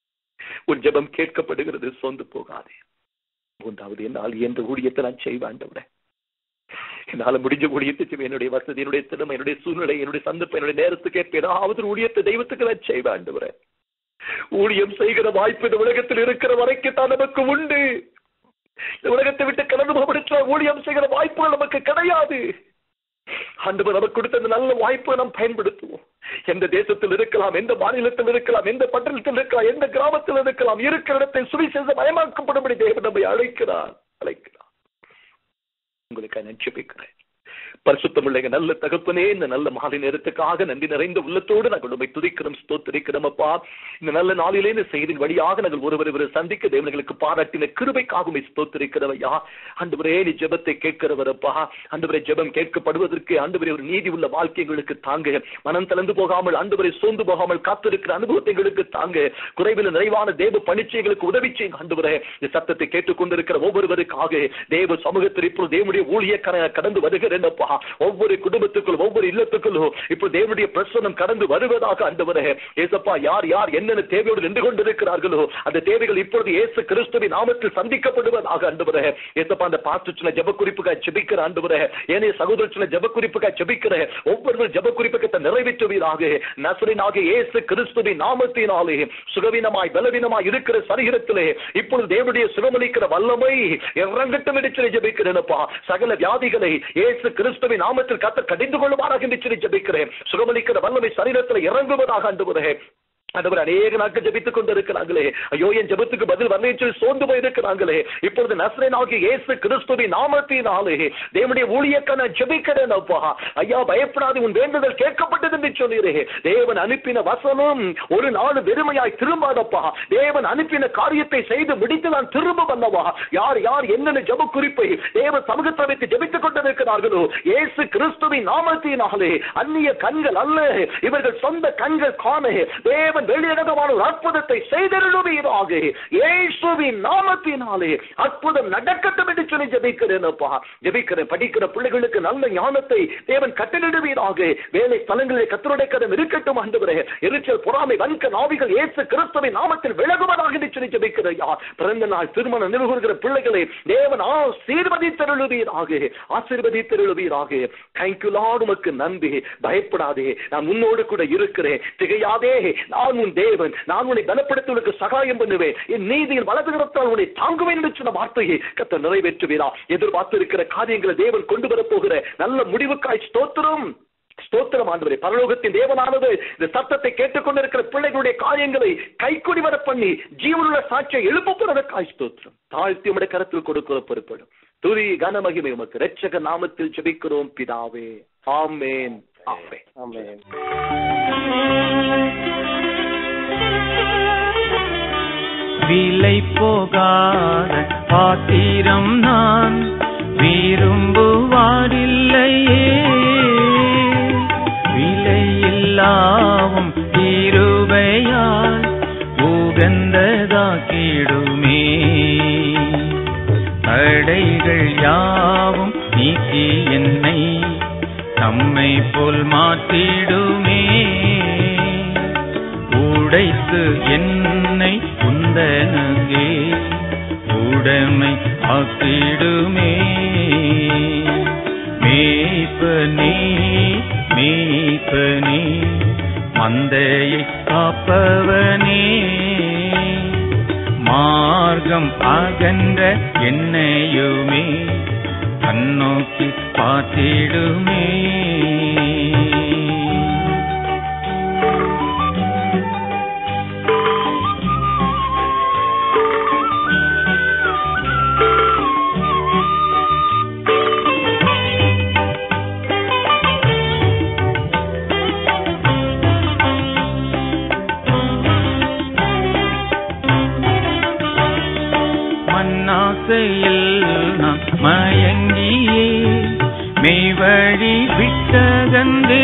உன் ஜெபம் கேட்கப்படுகிறது சோர்ந்து போகாதே மூன்றாவது என்னால் என்ற ஊழியத்தை நான் செய்வாண்டவரே என்னால முடிஞ்ச ஊழியத்தை செய்வேன் என்னுடைய வசதி என்னுடைய திறமை என்னுடைய சூழ்நிலை என்னுடைய சந்தர்ப்பம் என்னுடைய நேரத்துக்கு ஏற்ப ஏதாவது ஒரு ஊழியத்தை தெய்வத்துக்கு நான் செய்வாண்டவரே ஊழியம் செய்கிற வாய்ப்பு இந்த உலகத்தில் இருக்கிற வரைக்கும் தான் நமக்கு உண்டு இந்த உலகத்தை விட்டு கடந்து போக ஊழியம் செய்கிற வாய்ப்புகள் நமக்கு கிடையாது ஆண்டவர் நமக்கு கொடுத்த இந்த நல்ல வாய்ப்பை நாம் பயன்படுத்துவோம் எந்த தேசத்தில் இருக்கலாம் எந்த மாநிலத்தில் இருக்கலாம் எந்த பட்டணத்தில் இருக்கலாம் எந்த கிராமத்தில் இருக்கலாம் இருக்கிற இடத்தை சுவிசேஷம் மயமாக்கப்படும்படி தேவன் நம்மை அழைக்கிறார் அழைக்கிறார் உங்களுக்கு நினைச்சுப்பிக்கிறேன் பரிசுத்தமுள்ள எங்க நல்ல தகப்பனே இந்த நல்ல மாலை நேரத்துக்காக நன்றி நிறைந்த உள்ளத்தோடு நாங்கள் உண்மை துதிக்கிறோம் ஸ்தோத்திரிக்கிறோம் அப்பா இந்த நல்ல நாளிலே இந்த செய்தியின் வழியாக நாங்கள் ஒருவர் ஒருவர் சந்திக்க தேவர்களுக்கு பாராட்டின கிருபைக்காக உண்மை ஸ்தோத்திரிக்கிறவையா ஆண்டவரே நீ ஜெபத்தை கேட்கிறவரப்பா ஆண்டவரே ஜெபம் கேட்கப்படுவதற்கு ஆண்டவரே ஒரு நீதி உள்ள வாழ்க்கை எங்களுக்கு தாங்க மனம் தளர்ந்து போகாமல் ஆண்டவரை சோர்ந்து போகாமல் காத்திருக்கிற அனுபவத்தை எங்களுக்கு தாங்க குறைவில் நிறைவான தேவ பணிச்சைகளுக்கு உதவி செய்யுங்க ஆண்டவரே இந்த சத்தத்தை கேட்டுக்கொண்டிருக்கிற ஒவ்வொருவருக்காக தேவ சமூகத்தில் இப்பொழுது தேவனுடைய ஊழிய கடந்து வருகிறேன்ப்பா ஒவ்வொரு குடும்பத்துக்குள் ஒவ்வொரு இல்லத்துக்குள்ளும் இப்போ தேவனுடைய பிரசனம் கடந்து வருவதாக ஆண்டவரே ஏசப்பா யார் யார் என்னென்ன தேவையோடு நின்று கொண்டிருக்கிறார்களோ அந்த தேவைகள் இப்பொழுது இயேசு கிறிஸ்துவின் நாமத்தில் சந்திக்கப்படுவதாக ஆண்டவரே ஏசப்பா அந்த பாஸ்டர் சின்ன ஜெப குறிப்புக்காய் ஜெபிக்கிற ஆண்டவரே ஏனைய சகோதரர் சின்ன ஜெப குறிப்புக்காய் ஜெபிக்கிற ஒவ்வொரு ஜெப குறிப்புக்கத்தை நிறைவேற்றுவீராக நசரினாக இயேசு கிறிஸ்துவின் நாமத்தினாலே சுகவீனமாய் பலவீனமாய் இருக்கிற சரீரத்திலே இப்பொழுது தேவனுடைய சுகமளிக்கிற வல்லமை இறங்கட்டும் என்று ஜெபிக்கிறேனப்பா சகல வியாதிகளை இயேசு கிறிஸ்துவின் நாமத்தில் கத்த கடிந்து கொள்ளுமாறாக என்று ஜெபிக்கிறேன் சுகமளிக்கிற வல்லமை சரீரத்தில் இறங்குவதாக அண்டுவதே ஆண்டவர் அநேக நாட்கள் ஜெபித்துக் கொண்டிருக்கிறாங்களே ஐயோ என் ஜெபத்துக்கு பதில் வரலை சொல்லி சோர்ந்து போயிருக்கிறாங்களே இப்பொழுது நஸ்ரேனாகிய இயேசு கிறிஸ்துவின் நாமத்தினாலே தேவனுடைய ஊழியக்க நான் ஜெபிக்கிறேன் அப்பா ஐயா பயப்படாது உன் வேண்டுதல் கேட்கப்பட்டது என்று சொன்னீரே தேவன் அனுப்பின வசனம் ஒரு நாள் வெறுமையாய் திரும்பாதப்பா தேவன் அனுப்பின காரியத்தை செய்து முடித்து நான் திரும்ப வந்தவா யார் யார் என்னென்ன ஜெப குறிப்பை தேவ சமூகத்தை வைத்து ஜெபித்துக் கொண்டிருக்கிறார்களோ இயேசு கிறிஸ்துவின் நாமத்தினாலே அந்நிய கண்கள் அல்ல இவர்கள் சொந்த கண்கள் காண தேவன் வெளியிடமான ஒரு அற்புதத்தை செய்தருளுவீராக இயேசுவின் நாமத்தினாலே அற்புதம் நடக்கட்டும் என்று சொல்லி ஜெபிக்கிறேன் அப்பா ஜெபிக்கிறேன் படிக்கிற பிள்ளைகளுக்கு நல்ல ஞானத்தை தேவன் கட்டளிடுவீராக வேலை ஸ்தலங்களிலே கத்தருடைய கதம் இருக்கட்டும் ஆண்டவரே எரிச்சல் பொறாமை வன்க நாவிகள் இயேசு கிறிஸ்துவின் நாமத்தில் விலகுவதாக என்று சொல்லி ஜெபிக்கிறேன் யார் பிறந்த நாள் திருமணம் நிறுவுகிற பிள்ளைகளை தேவன் ஆசீர்வதித்தருளுவீராக ஆசீர்வதித்தருளுவீராக தேங்க்யூ லார்ட் உமக்கு நன்றி பயப்படாதே நான் உன்னோடு கூட இருக்கிறேன் திகையாதே நான் உன் தேவன் நான் உன்னை பலப்படுத்துவதற்கு சகாயம் பண்ணுவேன் என் நீதியின் வலதுகிறத்தால் உன்னை தாங்குவேன் என்று சொன்ன வார்த்தையை கத்த நிறைவேற்றுவீரா எதிர்பார்த்து இருக்கிற காரியங்களை தேவன் கொண்டு வரப்போகிற நல்ல முடிவுக்காய் ஸ்தோத்திரம் ஸ்தோத்திரம் ஆண்டவரே பரலோகத்தின் தேவனானது இந்த சத்தத்தை கேட்டுக்கொண்டிருக்கிற பிள்ளைகளுடைய காரியங்களை கைக்குடி வர பண்ணி ஜீவனுள்ள சாட்சியை எழுப்புவதற்காய் ஸ்தோத்திரம் தாழ்த்தி உடைய கரத்தில் கொடுக்கிற பொறுப்படும் துதி கனமகிமை உமக்கு ரட்சக நாமத்தில் ஜெபிக்கிறோம் பிதாவே ஆமேன் ஆமேன் ஆமென் விலை போகாத பாத்திரம் நான் விரும்புவாரில்லையே விலையில்லாவும் இருவையால் உகந்ததாக்கிடுமே தடைகள் யாவும் நீக்கி என்னை நம்மை போல் மாற்றிடுமே உடைத்து என்னை உந்தனுக்கே உடைமை ஆக்கிடுமே மேய்ப்பனே மேய்ப்பனே மந்தையை காப்பவனே மார்க்கம் அகன்ற என்னையுமே கண்ணோக்கி பார்த்திடுமே மண்ணாசையில் நான் மயங்கியே மெய்வழி விட்டகந்தே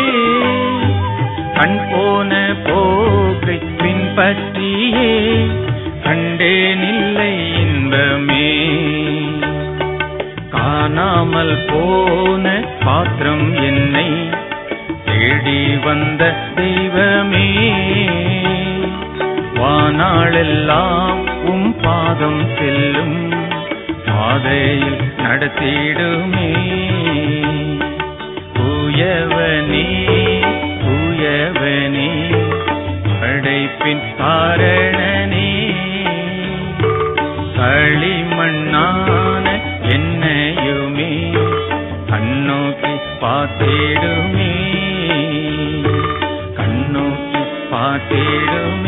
கண் போன போக்கை பின்பற்றியே கண்டேனில்லை இன்பமே காணாமல் போன பாத்திரம் என்னை தேடி வந்த தெய்வமே வானாளெல்லாம் உம் பாதம் செல்லும் பாதையில் நடத்திடுமே தூயவனே தூயவனே படைப்பின் காரணனே களிமண்ணான என்னையுமே கண்ணோக்கி பார்த்திடுமே கண்ணோக்கி பார்த்திடுமே